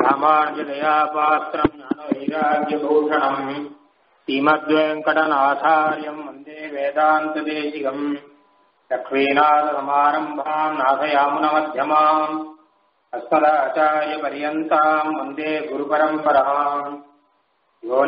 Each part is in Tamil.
ராமாஞ்சலயா பாத்திரம் ஞானவைராகியபூஷணம் ஸ்ரீமத்வேங்கடநாதாரியம் வந்தே வேதாந்ததேசிகம் லக்ஷ்மீநாதசமாரம்பாம் நாசயாமுனமध्यமாம் अस्मदाचार्यपर्यन्ताम् वन्दे गुरुपरम्पराम् यो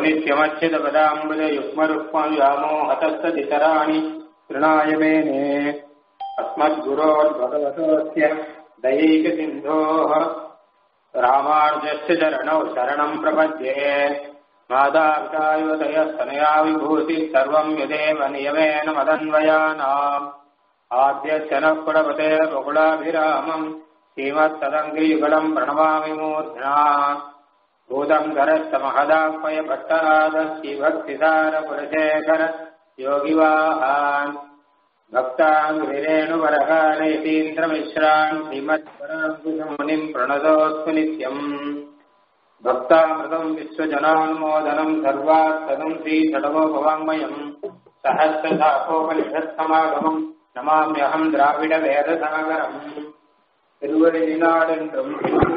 नित्यमच्युतपदाम्बुजयुग्मरुक्मव्यामोहतस्तदितराणि तृणाय मेने अस्मद्गुरोर्भगवतोऽस्य दैकसिन्धोः रामानुजस्य चरणौ शरणम् प्रपद्ये मातापितायुवतयस्तनया विभूतिः सर्वम् यदेव नियमेन मदन्वयानाम् आद्यस्य नः कुलपते बकुलाभिरामम् श्रीमत्तदङ्गियुगलम् प्रणमामि मूर्ध्ना भूतम् करश्च महदाह्वय भट्टराद श्रीभक्तिसार कुलशेखर योगिवाहान् भक्तान् गिरेणुवरकालयतीन्द्रमिश्रान् श्रीमत्पराङ्कुशमुनिम् प्रणतोऽस्तु नित्यम् भक्तामृतम् विश्वजनान्मोदनम् सर्वात्तदम् श्रीषडवोपवाङ्मयम् सहस्रशाखोपनिषत्समागमम् नमाम्यहम् द्राविडवेदसागरम् திருவழிநாடென்றும்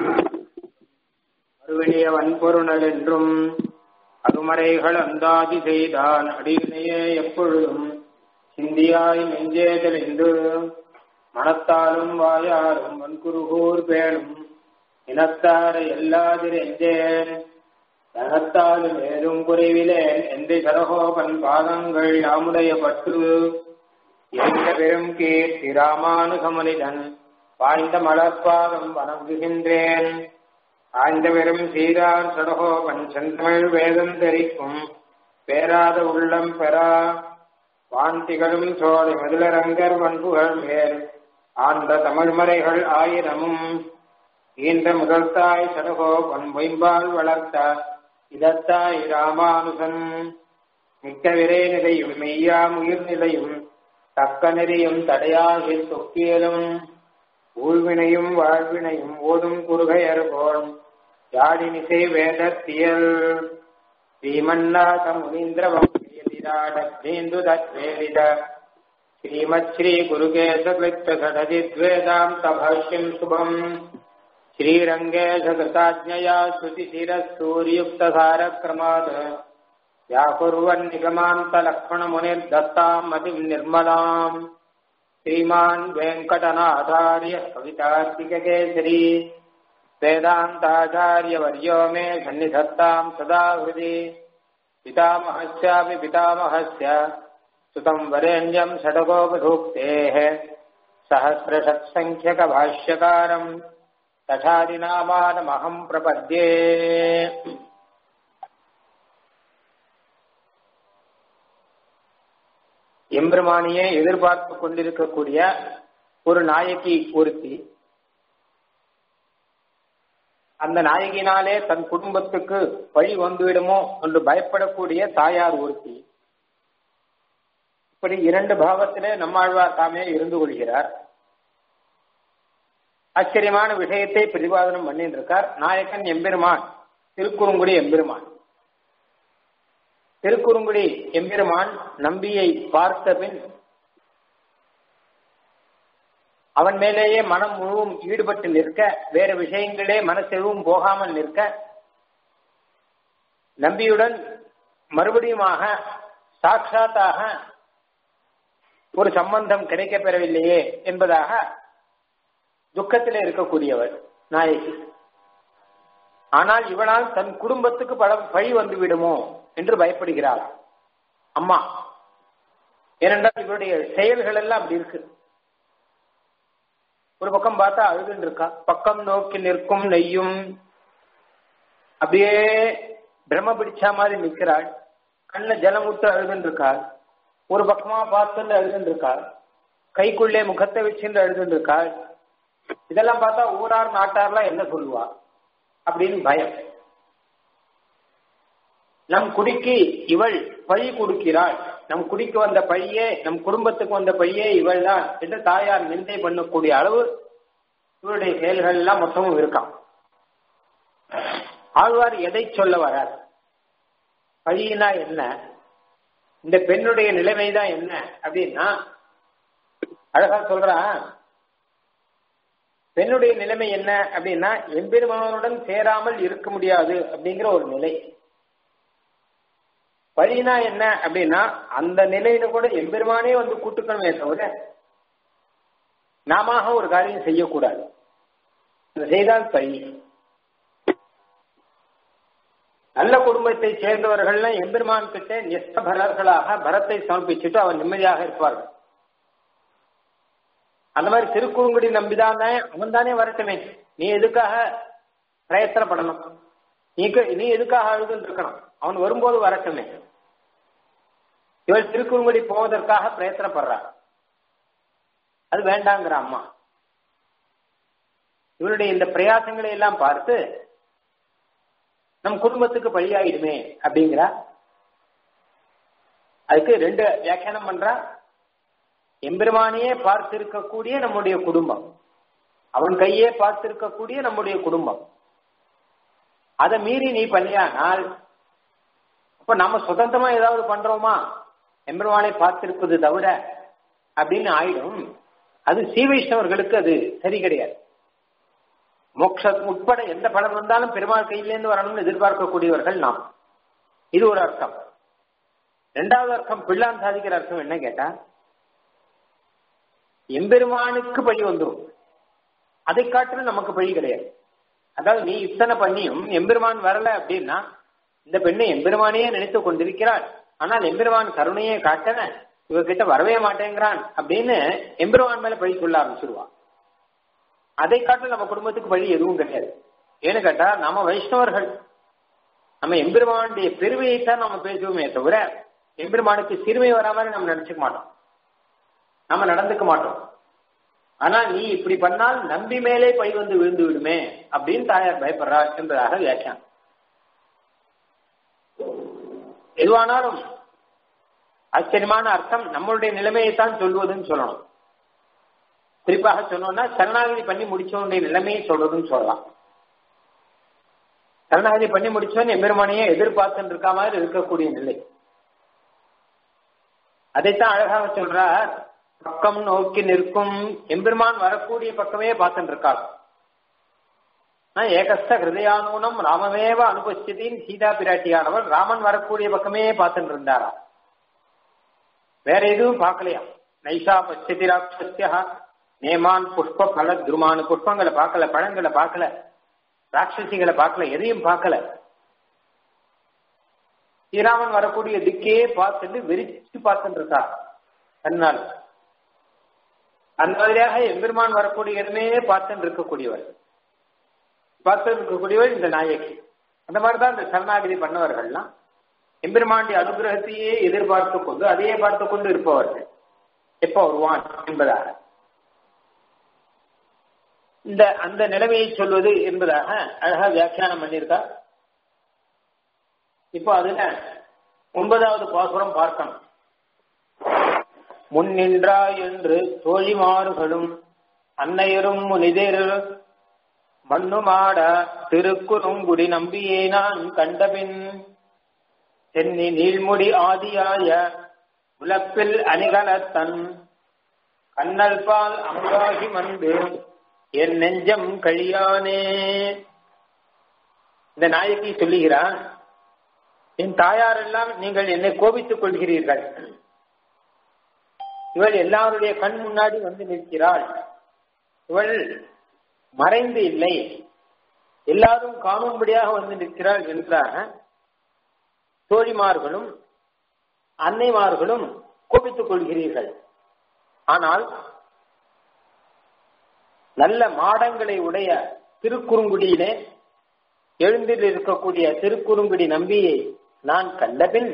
அருவெளிய வன்பொருணல் என்றும் அருமறைகள் அந்தாதி செய்தான் அடியினையே எப்பொழுதும் சிந்தியாய் நெஞ்சே தெளிந்து மனத்தாலும் வாயாரும் வன்குருகூர் பேணும் இனத்தார எல்லாதிரெஞ்சேன் தனத்தாலும் ஏதும் குறைவிலேன் என்று சரகோபன் பாதங்கள் யாமுடைய பற்று எந்த பெரும் கீர்த்தி ராமானுகமனிதன் வாய்ந்த மலர்பாதம் வணங்குகின்றேன் ஆய்ந்த வெறும் சீரார் சடகோபன் செந்தமிழ் வேதம் தெரிக்கும் பேராத உள்ளம் பெறா வாந்திகளும் சோழ மதுளரங்கர் வன்புகள் மேல் ஆண்ட தமிழ்மறைகள் ஆயிரமும் ஈன்ற முதல் தாய் சடகோபன் பொய்பால் வளர்த்த இதத்தாய் ராமானுசன் மிக்க விரை நிலையும் மெய்யாம் உயிர் நிலையும் தக்க நெறியும் தடையாகி தொக்கியலும் ஊழ்வினையும் வாழ்வினையும் ஓதும் குறுகையர்கோள் யாழினிசை வேதத்தியல் ஸ்ரீமன்னாத முனீந்திர வம்சேந்து தத்வேதித ஸ்ரீமத் ஸ்ரீ குருகேசகிருத்த சடதித்வேதாந்த பாஷ்யம் சுபம் ஸ்ரீரங்கேஷ கிருதாஜ்ஞயா ஸ்ருதிசிரசூரியுக்தசாரக்ரமாத் व्याकुर्वन् निगमान्तलक्ष्मणमुनिर्दत्ताम् मतिम् निर्मलाम् श्रीमान् वेङ्कटनाथार्य कवितार्तिककेसरी वेदान्ताचार्यवर्यो मे सन्निधत्ताम् सदा हृदि पितामहस्यापि पितामहस्य सुतम् वरेण्यम् षडगोपधूक्तेः सहस्रषट्सङ्ख्यकभाष्यकारम् तथादिनामानमहम् प्रपद्ये எம்பெருமானியே எதிர்பார்த்து கொண்டிருக்கக்கூடிய ஒரு நாயகி ஒருத்தி அந்த நாயகினாலே தன் குடும்பத்துக்கு வழி வந்துவிடுமோ என்று பயப்படக்கூடிய தாயார் ஒருத்தி இப்படி இரண்டு பாவத்திலே நம்மாழ்வார் தாமே இருந்து கொள்கிறார் ஆச்சரியமான விஷயத்தை பிரதிபாதனம் பண்ணிட்டு இருக்கார் நாயக்கன் எம்பெருமான் திருக்குறுங்குடி எம்பெருமான் திருக்குறுங்குடி எம்பெருமான் நம்பியை பார்த்த பின் அவன் மேலேயே மனம் முழுவதும் ஈடுபட்டு நிற்க வேற விஷயங்களே மனசெழுவும் போகாமல் நிற்க நம்பியுடன் மறுபடியுமாக சாட்சாத்தாக ஒரு சம்பந்தம் கிடைக்கப் பெறவில்லையே என்பதாக துக்கத்திலே இருக்கக்கூடியவர் நாயகி ஆனால் இவனால் தன் குடும்பத்துக்கு பல பழி வந்து விடுமோ என்று பயப்படுகிறாளாம் அம்மா ஏனென்றால் இவருடைய செயல்கள் எல்லாம் அப்படி இருக்கு ஒரு பக்கம் பார்த்தா அழுதுன்னு இருக்கா பக்கம் நோக்கி நிற்கும் நெய்யும் அப்படியே பிரம்ம பிடிச்சா மாதிரி நிற்கிறாள் கண்ண ஜலம் விட்டு அழுதுன்னு இருக்காள் ஒரு பக்கமா பார்த்துட்டு அழுதுன்னு இருக்காள் கைக்குள்ளே முகத்தை வச்சுட்டு அழுதுன்னு இருக்காள் இதெல்லாம் பார்த்தா ஊரார் நாட்டார்லாம் என்ன சொல்லுவா அப்படின்னு பயம் நம் குடிக்கு இவள் பழி கொடுக்கிறாள் நம் குடிக்கு வந்த பழியே நம் குடும்பத்துக்கு வந்த பழியே இவள் தான் என்று தாயார் நிந்தை பண்ணக்கூடிய அளவு இவருடைய செயல்கள் எல்லாம் மொத்தமும் இருக்கான் ஆழ்வார் எதை சொல்ல வரார் பழினா என்ன இந்த பெண்ணுடைய நிலைமைதான் என்ன அப்படின்னா அழகா சொல்றான் பெண்ணுடைய நிலைமை என்ன அப்படின்னா எம்பெருமானுடன் சேராமல் இருக்க முடியாது அப்படிங்கிற ஒரு நிலை வழினா என்ன அப்படின்னா அந்த நிலையில கூட எம்பெருமானே வந்து கூட்டுக்கணுமே தவிர நாம ஒரு காரியம் செய்யக்கூடாது செய்தால் பழி நல்ல குடும்பத்தை சேர்ந்தவர்கள்லாம் எம்பெருமான் கிட்ட நிஸ்தபரர்களாக பரத்தை சமர்ப்பிச்சுட்டு அவன் நிம்மதியாக இருப்பார்கள் அந்த மாதிரி திருக்குறுங்குடி நம்பிதான் அவன் தானே வரட்டுமே நீ எதுக்காக பிரயத்தனப்படணும் நீ நீ எதுக்காக அழுதுன்னு இருக்கணும் அவன் வரும்போது வரட்டுமே இவள் திருக்குறுங்குடி போவதற்காக பிரயத்தனப்படுறார் அது வேண்டாங்கிற அம்மா இவருடைய இந்த பிரயாசங்களை எல்லாம் பார்த்து நம் குடும்பத்துக்கு பழியாயிடுமே அப்படிங்கிறா அதுக்கு ரெண்டு வியாக்கியானம் பண்றா எம்பெருமானையே பார்த்திருக்கக்கூடிய நம்முடைய குடும்பம் அவன் கையே பார்த்திருக்கக்கூடிய நம்முடைய குடும்பம் அதை மீறி நீ பண்ணியானால் அப்ப நம்ம சுதந்திரமா ஏதாவது பண்றோமா எம்பெருமானை பார்த்திருப்பது தவிர அப்படின்னு ஆயிடும் அது ஸ்ரீ வைஷ்ணவர்களுக்கு அது சரி கிடையாது மோக்ஷ உட்பட எந்த பலன் வந்தாலும் பெருமாள் கையிலேருந்து வரணும்னு எதிர்பார்க்கக்கூடியவர்கள் நாம் இது ஒரு அர்த்தம் இரண்டாவது அர்த்தம் பிள்ளான் சாதிக்கிற அர்த்தம் என்ன கேட்டா எம்பெருமானுக்கு பழி வந்துடும் அதை காட்டிலும் நமக்கு பழி கிடையாது அதாவது நீ இத்தனை பண்ணியும் எம்பெருமான் வரல அப்படின்னா இந்த பெண்ணை எம்பெருமானையே நினைத்து கொண்டிருக்கிறாள் ஆனால் எம்பெருமான் கருணையே காட்டன இவர்கிட்ட வரவே மாட்டேங்கிறான் அப்படின்னு எம்பெருமான் மேல பழி சொல்ல ஆரம்பிச்சிருவான் அதை காட்டில் நம்ம குடும்பத்துக்கு பழி எதுவும் கிடையாது ஏன்னு கேட்டா நாம வைஷ்ணவர்கள் நம்ம எம்பெருமானுடைய பெருமையைத்தான் நம்ம பேசுவோமே தவிர எம்பெருமானுக்கு சிறுமை வராம நம்ம நினைச்சுக்க மாட்டோம் நம்ம நடந்துக்க மாட்டோம் ஆனா நீ இப்படி பண்ணால் நம்பி மேலே பை வந்து விழுந்து விடுமே அப்படின்னு தாயார் பயப்படுறார் என்பதாக வியாக்கியானம் எதுவானாலும் ஆச்சரியமான அர்த்தம் நம்மளுடைய நிலைமையைத்தான் சொல்வதுன்னு சொல்லணும் குறிப்பாக சொன்னோம்னா சரணாகதி பண்ணி முடிச்சவனுடைய நிலைமையை சொல்றதுன்னு சொல்லலாம் சரணாகதி பண்ணி முடிச்சவன் எம்பெருமானையே எதிர்பார்த்துட்டு இருக்க மாதிரி இருக்கக்கூடிய நிலை அதைத்தான் அழகாக சொல்றார் பக்கம் நோக்கி நிற்கும் எம்பெருமான் வரக்கூடிய பக்கமே பார்த்துட்டு இருக்காள் ஏகஸ்த ஹிருதயானூனம் ராமமேவ அனுபஸ்தின் சீதா பிராட்டியானவர் ராமன் வரக்கூடிய பக்கமே பார்த்துட்டு இருந்தாரா வேற எதுவும் பார்க்கலையா நைஷா பச்சதி ராட்சஸ்யா நேமான் புஷ்ப பல துருமான புஷ்பங்களை பார்க்கல பழங்களை பார்க்கல ராட்சசிகளை பார்க்கல எதையும் பார்க்கல ஸ்ரீராமன் வரக்கூடிய திக்கே பார்த்துட்டு வெறிச்சு பார்த்துட்டு இருக்கா கண்ணால் அந்த மாதிரியாக எம்பெருமான் வரக்கூடிய எதுவுமே பார்த்துட்டு இருக்கக்கூடியவர் பார்த்து இருக்கக்கூடியவர் இந்த நாயகி அந்த மாதிரிதான் இந்த சரணாகிரி பண்ணவர்கள்லாம் எம்பெருமாண்டி அனுகிரகத்தையே எதிர்பார்த்து கொண்டு அதையே பார்த்து கொண்டு இருப்பவர்கள் எப்ப வருவான் என்பதாக இந்த அந்த நிலைமையை சொல்வது என்பதாக அழகா வியாக்கியானம் பண்ணியிருக்கா இப்போ அதுல ஒன்பதாவது பாசுரம் பார்க்கணும் முன்னின்றாய் என்று தோழிமாறுகளும் அன்னையரும் முனிதர் மண்ணுமாட திருக்குறுங்குடி நம்பியே நான் கண்டபின் சென்னி நீள்முடி ஆதியாய உலப்பில் அணிகலத்தன் கண்ணல் பால் அம்பாகி மண்டு என் நெஞ்சம் கழியானே இந்த நாயகி சொல்லுகிறான் என் தாயாரெல்லாம் நீங்கள் என்னை கோபித்துக் கொள்கிறீர்கள் இவள் எல்லாருடைய கண் முன்னாடி வந்து நிற்கிறாள் இவள் மறைந்து இல்லை எல்லாரும் காணும்படியாக வந்து நிற்கிறாள் என்றாக தோழிமார்களும் அன்னைமார்களும் கோபித்துக் கொள்கிறீர்கள் ஆனால் நல்ல மாடங்களை உடைய திருக்குறுங்குடியிலே எழுந்தில் இருக்கக்கூடிய திருக்குறுங்குடி நம்பியை நான் கண்டபின்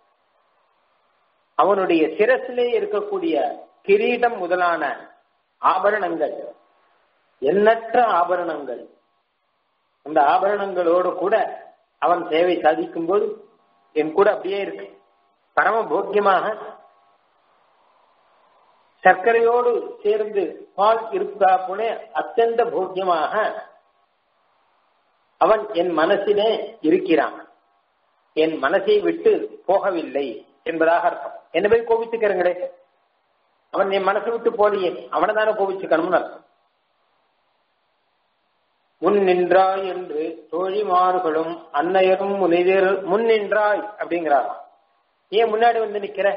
அவனுடைய சிரசிலே இருக்கக்கூடிய கிரீடம் முதலான ஆபரணங்கள் எண்ணற்ற ஆபரணங்கள் அந்த ஆபரணங்களோடு கூட அவன் சேவை சாதிக்கும் போது என் கூட அப்படியே இருக்கு பரம போக்கியமாக சர்க்கரையோடு சேர்ந்து பால் இருப்பதா போல அत्यந்த போக்கியமாக அவன் என் மனசிலே இருக்கிறான் என் மனசை விட்டு போகவில்லை என்பதாக அர்த்தம் என்ன போய் கோபிச்சுக்கிறங்களே அவன் என் மனசை விட்டு போலியே அவனை தானே கோபிச்சுக்கணும்னு அர்த்தம் முன் நின்றாய் என்று தோழிமார்களும் அன்னையரும் முனிதர் முன் நின்றாய் அப்படிங்கிறாராம் ஏன் முன்னாடி வந்து நிக்கிற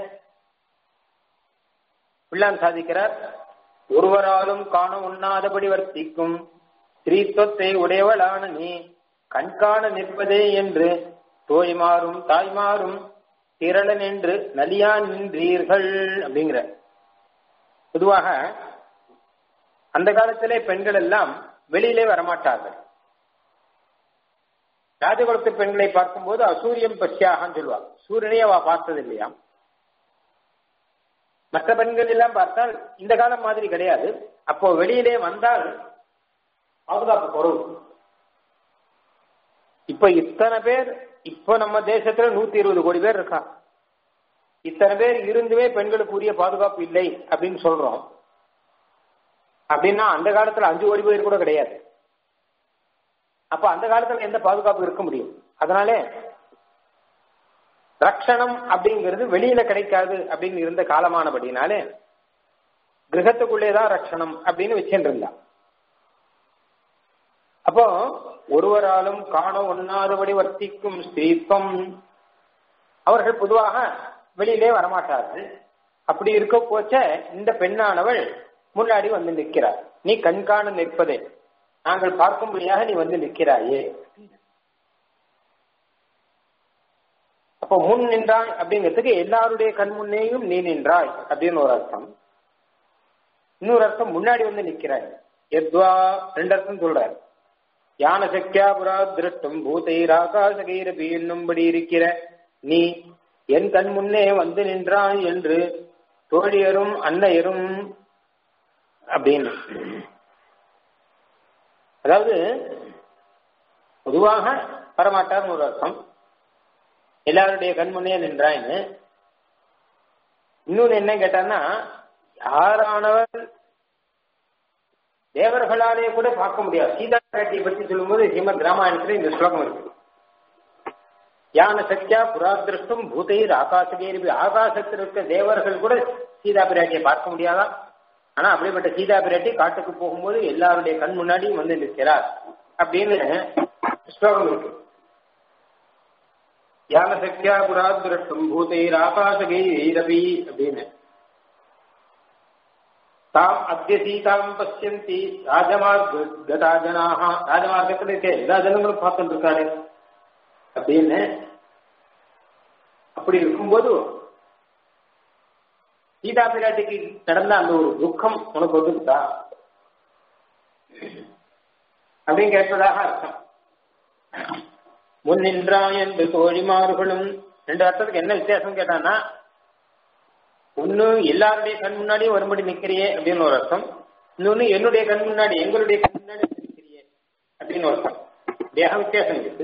பிள்ளான் சாதிக்கிறார் ஒருவராலும் காண உண்ணாதபடி வர்த்திக்கும் ஸ்ரீத்துவத்தை உடையவளான நீ கண்காண நிற்பதே என்று தோய்மாறும் தாய்மாறும் திரளன் என்று நலியா நின்றீர்கள் அப்படிங்கிற பொதுவாக அந்த காலத்திலே பெண்கள் எல்லாம் வெளியிலே வரமாட்டார்கள் ராஜகுலத்து பெண்களை பார்க்கும்போது அசூரியம் பசியாகன்னு சொல்லுவாங்க சூரியனையே அவ பார்த்தது இல்லையா மற்ற பெண்கள் எல்லாம் பார்த்தால் இந்த காலம் மாதிரி கிடையாது அப்போ வெளியிலே வந்தால் பாதுகாப்பு குறவு இப்ப இத்தனை பேர் இப்ப நம்ம தேசத்துல நூத்தி இருபது கோடி பேர் இருக்கா இத்தனை பேர் இருந்துமே பெண்களுக்கு உரிய பாதுகாப்பு இல்லை அப்படின்னு சொல்றோம் அப்படின்னா அந்த காலத்துல அஞ்சு கோடி பேர் கூட கிடையாது அப்ப அந்த காலத்துல எந்த பாதுகாப்பு இருக்க முடியும் அதனாலே ரக்ஷணம் அப்படிங்கிறது வெளியில கிடைக்காது அப்படின்னு இருந்த காலமானபடினாலே கிரகத்துக்குள்ளேதான் ரக்ஷணம் அப்படின்னு வச்சுட்டு இருந்தா அப்போ ஒருவராலும் காண ஒண்ணாதபடி வர்த்திக்கும் ஸ்திரீத்வம் அவர்கள் பொதுவாக வெளியிலே வரமாட்டார்கள் அப்படி இருக்க போச்ச இந்த பெண்ணானவள் முன்னாடி வந்து நிற்கிறார் நீ கண்காண நிற்பதே நாங்கள் பார்க்கும்படியாக நீ வந்து நிற்கிறாயே அப்போ முன் நின்றாய் அப்படிங்கிறதுக்கு எல்லாருடைய கண் முன்னேயும் நீ நின்றாய் அப்படின்னு ஒரு அர்த்தம் இன்னொரு அர்த்தம் முன்னாடி வந்து நிற்கிறாய் எத்வா ரெண்டு அர்த்தம் சொல்றாரு யான சக்கியா புரா திருஷ்டும் பூதைர் ஆகாசகைரபி என்னும்படி இருக்கிற நீ என் கண் முன்னே வந்து நின்றாய் என்று தோழியரும் அன்னையரும் அப்படின்னு அதாவது பொதுவாக வரமாட்டார்னு ஒரு அர்த்தம் எல்லாருடைய கண் முன்னே நின்றாய்ன்னு இன்னொன்னு என்ன கேட்டான்னா யாரானவர் தேவர்களாலே கூட பார்க்க முடியாது சீதா பிராட்டியை பற்றி சொல்லும்போது ஸ்ரீமத் ராமாயணத்துல இந்த ஸ்லோகம் இருக்கு யான சத்யா புராதிருஷ்டும் பூதைர் ஆகாசகேரி ஆகாசத்தில் இருக்க தேவர்கள் கூட சீதா பிராட்டியை பார்க்க முடியாதா ஆனா அப்படிப்பட்ட சீதா பிராட்டி காட்டுக்கு போகும்போது எல்லாருடைய கண் முன்னாடியும் வந்து நிற்கிறார் அப்படின்னு ஸ்லோகம் இருக்கு யான சக்தியா புராதிருஷ்டும் பூதைர் ஆகாசகைரபி அப்படின்னு தாம் அத்திய சீதாம் பசியந்தி ராஜமார்க்க கதா ஜனாக ராஜமார்க்கத்தில் இருக்க எல்லா ஜனங்களும் பார்த்துட்டு இருக்காரு அப்படின்னு அப்படி இருக்கும்போது சீதா பிராட்டிக்கு நடந்த அந்த ஒரு துக்கம் உனக்கு ஒதுக்குதா அப்படின்னு கேட்பதாக அர்த்தம் முன் நின்றாய் என்று தோழிமார்களும் ரெண்டு அர்த்தத்துக்கு என்ன வித்தியாசம் கேட்டான்னா ஒன்னு எல்லாருடைய கண் முன்னாடியும் வரும்படி நிக்கிறியே அப்படின்னு ஒரு அர்த்தம் இன்னொன்னு என்னுடைய கண் முன்னாடி எங்களுடைய கண் முன்னாடி நிக்கிறியே அப்படின்னு ஒரு அர்த்தம் தேக வித்தியாசம் இருக்கு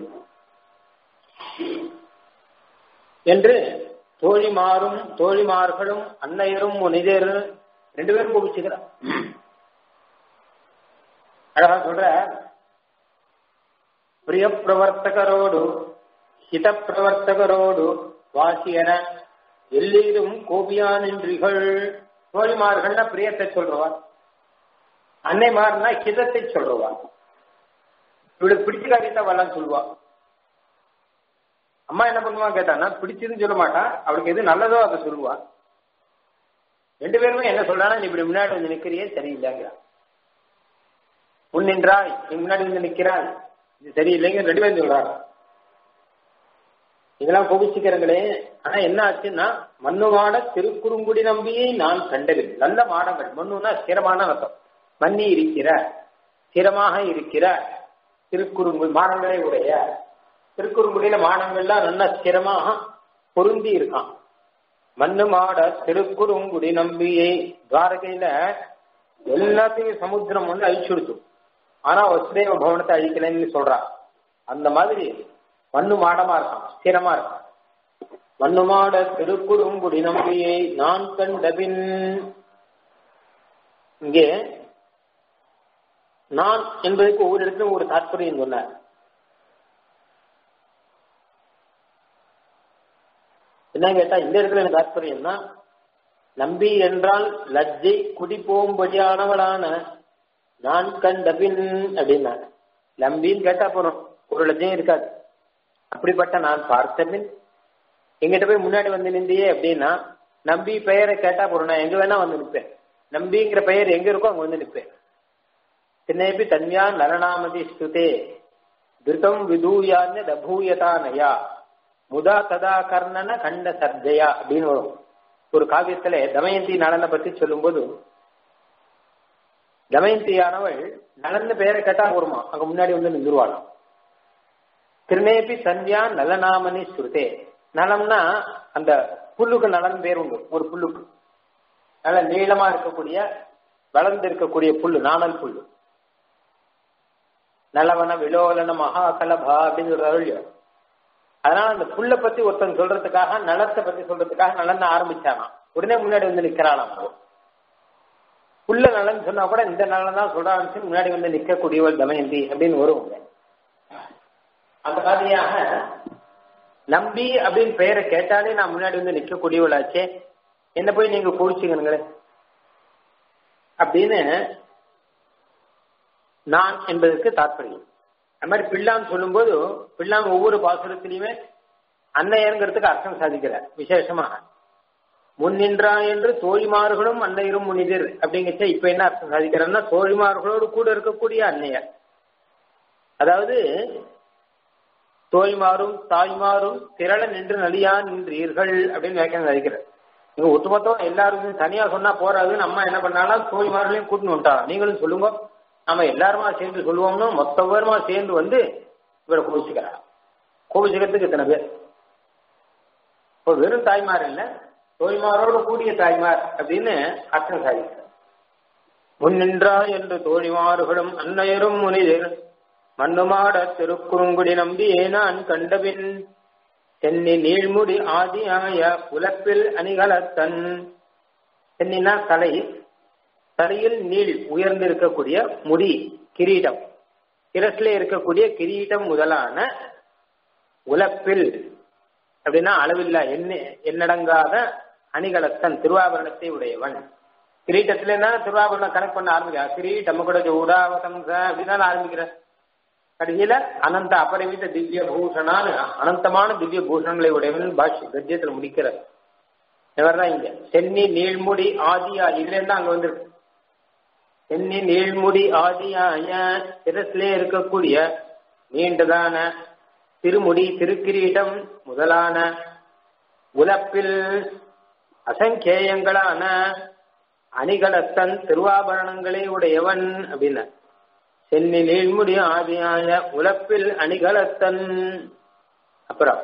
என்று தோழிமாரும் தோழிமார்களும் அன்னையரும் முனிதரும் ரெண்டு பேரும் கோபிச்சுக்கிறார் அழகா சொல்ற பிரிய பிரவர்த்தகரோடு ஹித பிரவர்த்தகரோடு வாசியன எல்லீரும் கோபியானின்றிகள் தோழிமார்கள்னா பிரியத்தை சொல்றவா அன்னைமார்னா ஹிதத்தை சொல்றவா இவளுக்கு பிடிச்ச காரியத்தை வரலாம் சொல்லுவா அம்மா என்ன பண்ணுவா கேட்டான்னா பிடிச்சதுன்னு சொல்ல மாட்டா அவளுக்கு எது நல்லதோ அதை சொல்லுவா ரெண்டு பேருமே என்ன சொல்றானா நீ இப்படி முன்னாடி வந்து நிக்கிறியே சரியில்லைங்கிறா முன் நின்றாய் நீ முன்னாடி வந்து நிக்கிறாய் இது சரியில்லைங்க ரெண்டு பேரும் சொல்றாங்க இதெல்லாம் கோபிச்சுக்கிறங்களே ஆனா என்ன ஆச்சுன்னா மண்ணு மாட திருக்குறுங்குடி நம்பியை நான் கண்டதில்லை நல்ல மாடங்கள் மண்ணுனா ஸ்திரமான அர்த்தம் மண்ணி இருக்கிற ஸ்திரமாக இருக்கிற திருக்குறுங்குடி மாடங்களே உடைய திருக்குறுங்குடியில மாடங்கள்லாம் நல்லா ஸ்திரமாக பொருந்தி இருக்கான் மண்ணு மாட திருக்குறுங்குடி நம்பியை துவாரகையில எல்லாத்தையும் சமுத்திரம் வந்து அழிச்சுடுச்சு ஆனா வசுதேவ பவனத்தை அழிக்கலைன்னு சொல்றான் அந்த மாதிரி மண்ணு மாடமா இருக்கான் ஸ்திரமா இருக்கான் மண்ணு மாட திருக்குறுங்குடி நம்பியை நான் கண்டபின் இங்கே நான் என்பதற்கு ஒவ்வொரு இடத்துல ஒரு தாற்பயம் சொன்னார் என்ன கேட்டா இந்த இடத்துல எனக்கு தாற்பயம்னா நம்பி என்றால் லஜ்ஜை குடி போகும்படியானவளான நான் கண்டபின் அப்படின்னா நம்பின்னு கேட்டா போறோம் ஒரு லட்சம் இருக்காது அப்படிப்பட்ட நான் பார்த்தபின் எங்கிட்ட போய் முன்னாடி வந்து நிந்தியே அப்படின்னா நம்பி பெயரை கேட்டா போறோம் நான் எங்க வேணா வந்து நிற்பேன் நம்பிங்கிற பெயர் எங்க இருக்கோ அங்க வந்து நிற்பேன் தின்னேபி தன்யா நரநாமதி ஸ்துதே திருத்தம் விதூயான்னு தபூயதா நயா முதா ததா கர்ணன கண்ட சர்ஜயா அப்படின்னு வரும் ஒரு காவியத்துல தமயந்தி நலனை பத்தி சொல்லும்போது தமயந்தியானவள் நலன்னு பெயரை கேட்டா போருமா அங்க முன்னாடி வந்து நின்றுவாளாம் திருநேபி சந்தியா நலநாமனி ஸ்ருதே நலம்னா அந்த புல்லுக்கு நலன் பேர் உண்டு ஒரு புல்லுக்கு நல்ல நீளமா இருக்கக்கூடிய வளர்ந்து இருக்கக்கூடிய புல்லு நாணல் புல்லு நலவன விலோலன மகா கலபா அப்படின்னு சொல்றாரு அதனால அந்த புல்லை பத்தி ஒருத்தன் சொல்றதுக்காக நலத்தை பத்தி சொல்றதுக்காக நலன் ஆரம்பிச்சானா உடனே முன்னாடி வந்து நிக்கிறாளாம் புல்ல நலன் சொன்னா கூட இந்த நலன் தான் சொல்றான்னு முன்னாடி வந்து நிக்கக்கூடியவள் தமயந்தி அப்படின்னு வருவாங்க அந்த மாதிரியாக நம்பி அப்படின்னு பெயரை கேட்டாலே நான் முன்னாடி வந்து நிக்கக்கூடியவளாச்சே என்ன போய் நீங்க குடிச்சுக்கணுங்களே அப்படின்னு நான் என்பதற்கு தாற்பயம் அது மாதிரி பிள்ளான்னு சொல்லும்போது பிள்ளான் ஒவ்வொரு பாசுரத்திலையுமே அன்னையருங்கிறதுக்கு அர்த்தம் சாதிக்கிறார் விசேஷமாக முன்னின்றா என்று தோழிமார்களும் அன்னையரும் முனிதர் அப்படிங்கச்ச இப்ப என்ன அர்த்தம் சாதிக்கிறார்னா தோழிமார்களோடு கூட இருக்கக்கூடிய அன்னையர் அதாவது தோய்மாரும் தாய்மாரும் திரள நின்று நலியா நின்றீர்கள் அப்படின்னு வியாக்கியம் சாதிக்கிறார் நீங்க ஒட்டுமொத்தம் எல்லாருக்கும் தனியா சொன்னா போறாதுன்னு அம்மா என்ன பண்ணாலும் தோழிமார்களையும் கூட்டின்னு வந்துட்டாங்க நீங்களும் சொல்லுங்க நம்ம எல்லாருமா சேர்ந்து சொல்லுவோம்னு மொத்த பேருமா சேர்ந்து வந்து இவரை கோபிச்சுக்கிறார் கோபிச்சுக்கிறதுக்கு இத்தனை பேர் இப்போ வெறும் தாய்மார் இல்ல தோழிமாரோடு கூடிய தாய்மார் அப்படின்னு அர்த்தம் சாதிக்கிறார் முன்னின்றா என்று தோழிமார்களும் அன்னையரும் முனிதர் மண்ணுமாட திருக்குறுங்குடி நம்பி ஏனான் கண்டபின் சென்னி நீழ்முடி ஆதியாய புலப்பில் அணிகலத்தன் சென்னினா தலை தலையில் நீள் உயர்ந்திருக்கக்கூடிய முடி கிரீடம் சிரசில இருக்கக்கூடிய கிரீடம் முதலான உலப்பில் அப்படின்னா அளவில்லா என்ன எண்ணடங்காத அணிகலத்தன் திருவாபரணத்தை உடையவன் கிரீட்டத்துல என்ன திருவாபரணம் கனெக்ட் பண்ண ஆரம்பிக்கிற கிரீட்டம் கூட உடாவசம்ச அப்படின்னு ஆரம்பிக்கிற கடைசியில அனந்த அபரிமித திவ்ய பூஷணான்னு அனந்தமான திவ்ய பூஷணங்களை உடையவன் பாஷ்ய கத்தியத்துல முடிக்கிறார் இவர்தான் இங்க சென்னி நீழ்முடி ஆதியா இதுல இருந்தா அங்க வந்துருக்கு சென்னி நீழ்முடி ஆதியாய சிரசிலே இருக்கக்கூடிய நீண்டதான திருமுடி திருக்கிரீடம் முதலான உலப்பில் அசங்கேயங்களான அணிகலத்தன் திருவாபரணங்களை உடையவன் அப்படின்னா சென்னி நீழ்முடி ஆதியாய உலப்பில் அணிகலத்தன் அப்புறம்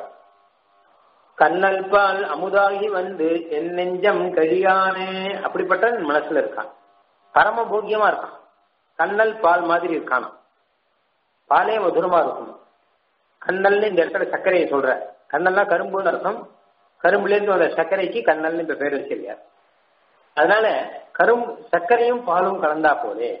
கண்ணல் பால் அமுதாகி வந்து என் நெஞ்சம் கழியானே அப்படிப்பட்ட மனசுல இருக்கான் பரம போக்கியமா இருக்கான் கண்ணல் பால் மாதிரி இருக்கான் பாலே மதுரமா இருக்கும் கண்ணல்னு இந்த இடத்துல சர்க்கரையை சொல்ற கண்ணல்னா கரும்புன்னு அர்த்தம் கரும்புல இருந்து வந்த சர்க்கரைக்கு கண்ணல்னு இப்ப பேர் வச்சிருக்கார் அதனால கரும் சர்க்கரையும் பாலும் கலந்தா போலே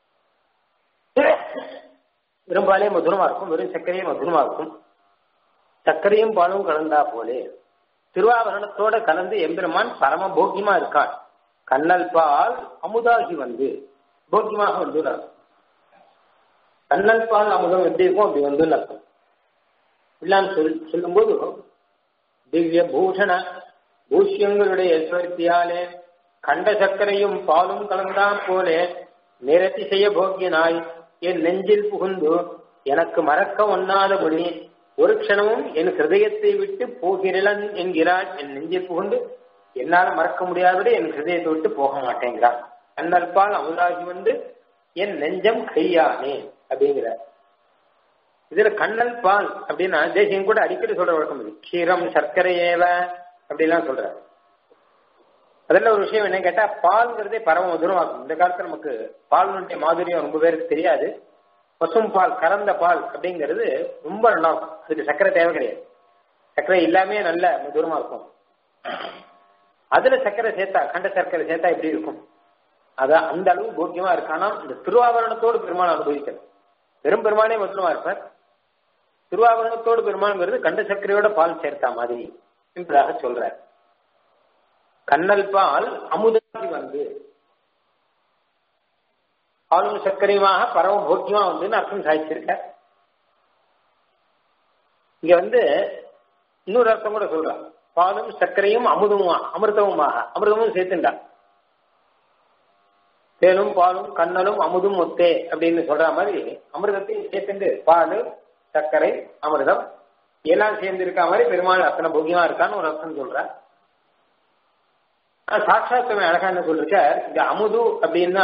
வெறும் பாலே மதுரமா இருக்கும் வெறும் சர்க்கரையும் மதுரமா இருக்கும் சர்க்கரையும் பாலும் கலந்தா போலே திருவாபரணத்தோட கலந்து எம்பெருமான் பரம போக்கியமா இருக்கான் கண்ணல் பால் அமுதாகி வந்து போக்கியமாக வந்து கண்ணல் பால் அமுதம் எப்படி இருக்கும் அப்படி வந்து அர்த்தம் இல்லான்னு சொல் சொல்லும்போது திவ்ய பூஷண பூஷ்யங்களுடைய ஐஸ்வர்த்தியாலே கண்ட சர்க்கரையும் பாலும் கலந்தான் போலே நிறத்தி செய்ய போக்கியனாய் என் நெஞ்சில் புகுந்து எனக்கு மறக்க ஒண்ணாதபடி ஒரு க்ஷணமும் என் ஹிருதயத்தை விட்டு போகிறலன் என்கிறான் என் நெஞ்சில் புகுந்து என்னால மறக்க முடியாதபடி என் ஹிருதயத்தை விட்டு போக மாட்டேங்கிறான் கண்ணற்பால் அமுதாகி வந்து என் நெஞ்சம் கையானே அப்படிங்கிறார் இதுல கண்ணல் பால் அப்படின்னா தேசியம் கூட அடிக்கடி சொல்ற வழக்கம் இது க்ஷீரம் சர்க்கரை ஏவ அப்படிலாம் சொல்றாரு அதில் ஒரு விஷயம் என்ன கேட்டா பால்ங்கிறதே பரம மதுரமாகும் இந்த காலத்துல நமக்கு பால்னுடைய மாதுரியம் ரொம்ப பேருக்கு தெரியாது பசும் பால் கறந்த பால் அப்படிங்கிறது ரொம்ப நல்லா இருக்கும் அதுக்கு சர்க்கரை தேவை கிடையாது சர்க்கரை இல்லாமே நல்ல மதுரமா இருக்கும் அதுல சர்க்கரை சேர்த்தா கண்ட சர்க்கரை சேர்த்தா எப்படி இருக்கும் அதான் அந்த அளவு போக்கியமா இருக்கானா இந்த திருவாபரணத்தோடு பெருமாள் அனுபவிக்கிறது பெரும் பெருமானே மதுரமா இருப்பார் திருவாபரணத்தோடு பெருமாள்ங்கிறது கண்ட சர்க்கரையோட பால் சேர்த்தா மாதிரி என்பதாக சொல்றார் கண்ணல் பால் அமுதாகி வந்து பாலும் சர்க்கரையுமாக பரம போக்கியமா வந்துன்னு அர்த்தம் சாதிச்சிருக்க இங்க வந்து இன்னொரு அர்த்தம் கூட சொல்றான் பாலும் சர்க்கரையும் அமுதமுமா அமிர்தமுமாக அமிர்தமும் சேர்த்துண்டா தேனும் பாலும் கண்ணலும் அமுதும் ஒத்தே அப்படின்னு சொல்ற மாதிரி அமிர்தத்தையும் சேர்த்துண்டு பால் சர்க்கரை அமிர்தம் எல்லாம் சேர்ந்து இருக்க மாதிரி பெருமாள் அத்தனை போக்கியமா இருக்கான்னு ஒரு அர்த்தம் சொல்ற சாட்சாத்தமே அழகா என்ன சொல்லிருக்க இந்த அமுது அப்படின்னா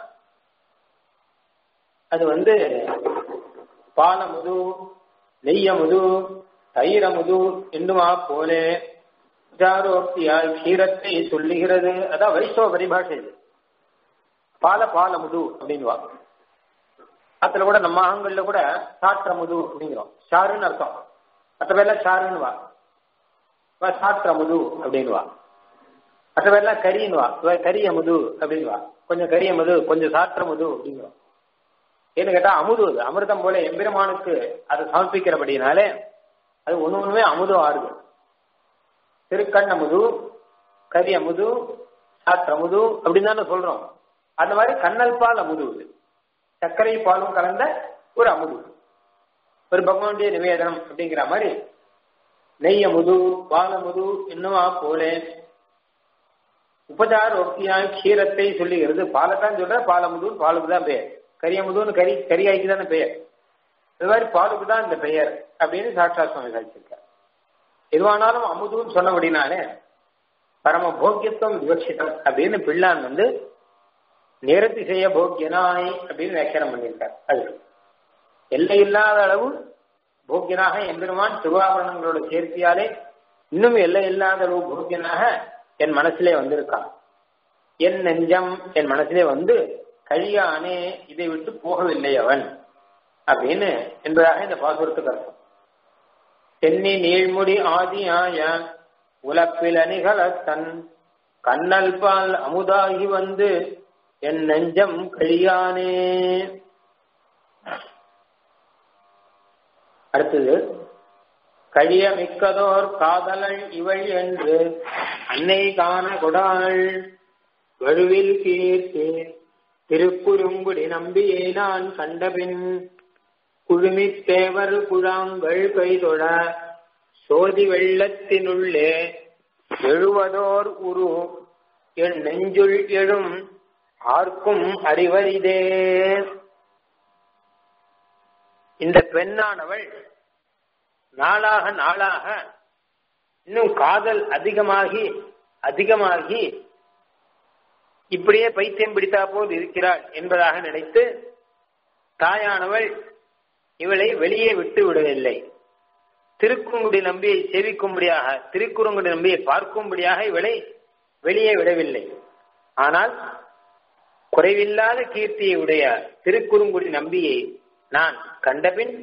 அது வந்து பாலமுது நெய்யமுது தயிரமுது என்னுமா போலே ஜாரோக்தியால் கீரத்தை சொல்லுகிறது அதான் வைஷ்ணவ பரிபாஷை இது பால பாலமுது அப்படின்வா அதுல கூட நம்ம ஆங்கல்ல கூட சாற்றமுது அப்படிங்கிறோம் ஷாருன்னு அர்த்தம் மற்ற பேர்லாம் ஷாருன்னு வா சாற்றமுது அப்படின்வா மற்ற பேர்லாம் கரின்னுவா கரி அமுது அப்படின்வா கொஞ்சம் கரி அமுது கொஞ்சம் சாற்றமுது அப்படிங்கிறோம் ஏன்னு கேட்டா அமுது அது அமிர்தம் போல எம்பெருமானுக்கு அதை சமர்ப்பிக்கிறபடினாலே அது ஒண்ணு ஒண்ணுமே அமுதம் ஆறுது திருக்கண் அமுது கரி அமுது சாற்றமுது அப்படின்னு தானே சொல்றோம் அந்த மாதிரி கண்ணல் பால் அமுது இது சர்க்கரை பாலும் கலந்த ஒரு அமுது ஒரு பகவானுடைய நிவேதனம் அப்படிங்கிற மாதிரி நெய் அமுது பால் அமுது என்னவா போலே உபச்சார ஒப்தியாய் கீரத்தை சொல்லுகிறது பாலைத்தான் சொல்ற பாலமுது பாலுக்கு தான் பெயர் கரியமுதுன்னு கரி கரியாய்க்கு தானே பெயர் இது மாதிரி பாலுக்கு தான் இந்த பெயர் அப்படின்னு சாட்சா சுவாமி சாதிச்சிருக்கார் எதுவானாலும் அமுதுன்னு சொன்னபடினாலே பரம போக்கியத்துவம் விவட்சிதம் அப்படின்னு பிள்ளான் வந்து நிரத்தி செய்ய போக்கியனாய் அப்படின்னு வியாக்கியானம் பண்ணியிருக்கார் அது எல்லை இல்லாத அளவு போக்கியனாக எம்பெருமான் திருவாபரணங்களோட சேர்த்தியாலே இன்னும் எல்லை இல்லாத அளவு போக்கியனாக என் மனசிலே வந்திருக்கான் என் நெஞ்சம் என் மனசிலே வந்து கழியானே இதை விட்டு போகவில்லை அவன் அப்படின்னு என்பதாக இந்த பாசுரத்துக்கு அர்த்தம் தென்னி நீழ்முடி ஆதியாய உலப்பில் அணிகள தன் கண்ணல் பால் அமுதாகி வந்து என் நெஞ்சம் கழியானே அடுத்தது கழிய மிக்கதோர் காதலள் இவள் என்று அன்னை காண கொடாள் வழுவில் கீர்த்தி திருக்குறுங்குடி நம்பியே நான் கண்டபின் குழுமித் தேவர் குழாங்கள் கைதொழ சோதி வெள்ளத்தினுள்ளே எழுவதோர் உரு என் நெஞ்சுள் எழும் ஆர்க்கும் அறிவரிதே இந்த பெண்ணானவள் நாளாக நாளாக இன்னும் காதல் அதிகமாகி அதிகமாகி இப்படியே பைத்தியம் பிடித்தா போல் இருக்கிறாள் என்பதாக நினைத்து தாயானவள் இவளை வெளியே விட்டு விடவில்லை திருக்குறுங்குடி நம்பியை சேவிக்கும்படியாக திருக்குறுங்குடி நம்பியை பார்க்கும்படியாக இவளை வெளியே விடவில்லை ஆனால் குறைவில்லாத கீர்த்தியை உடைய திருக்குறுங்குடி நம்பியை நான் கண்டபின்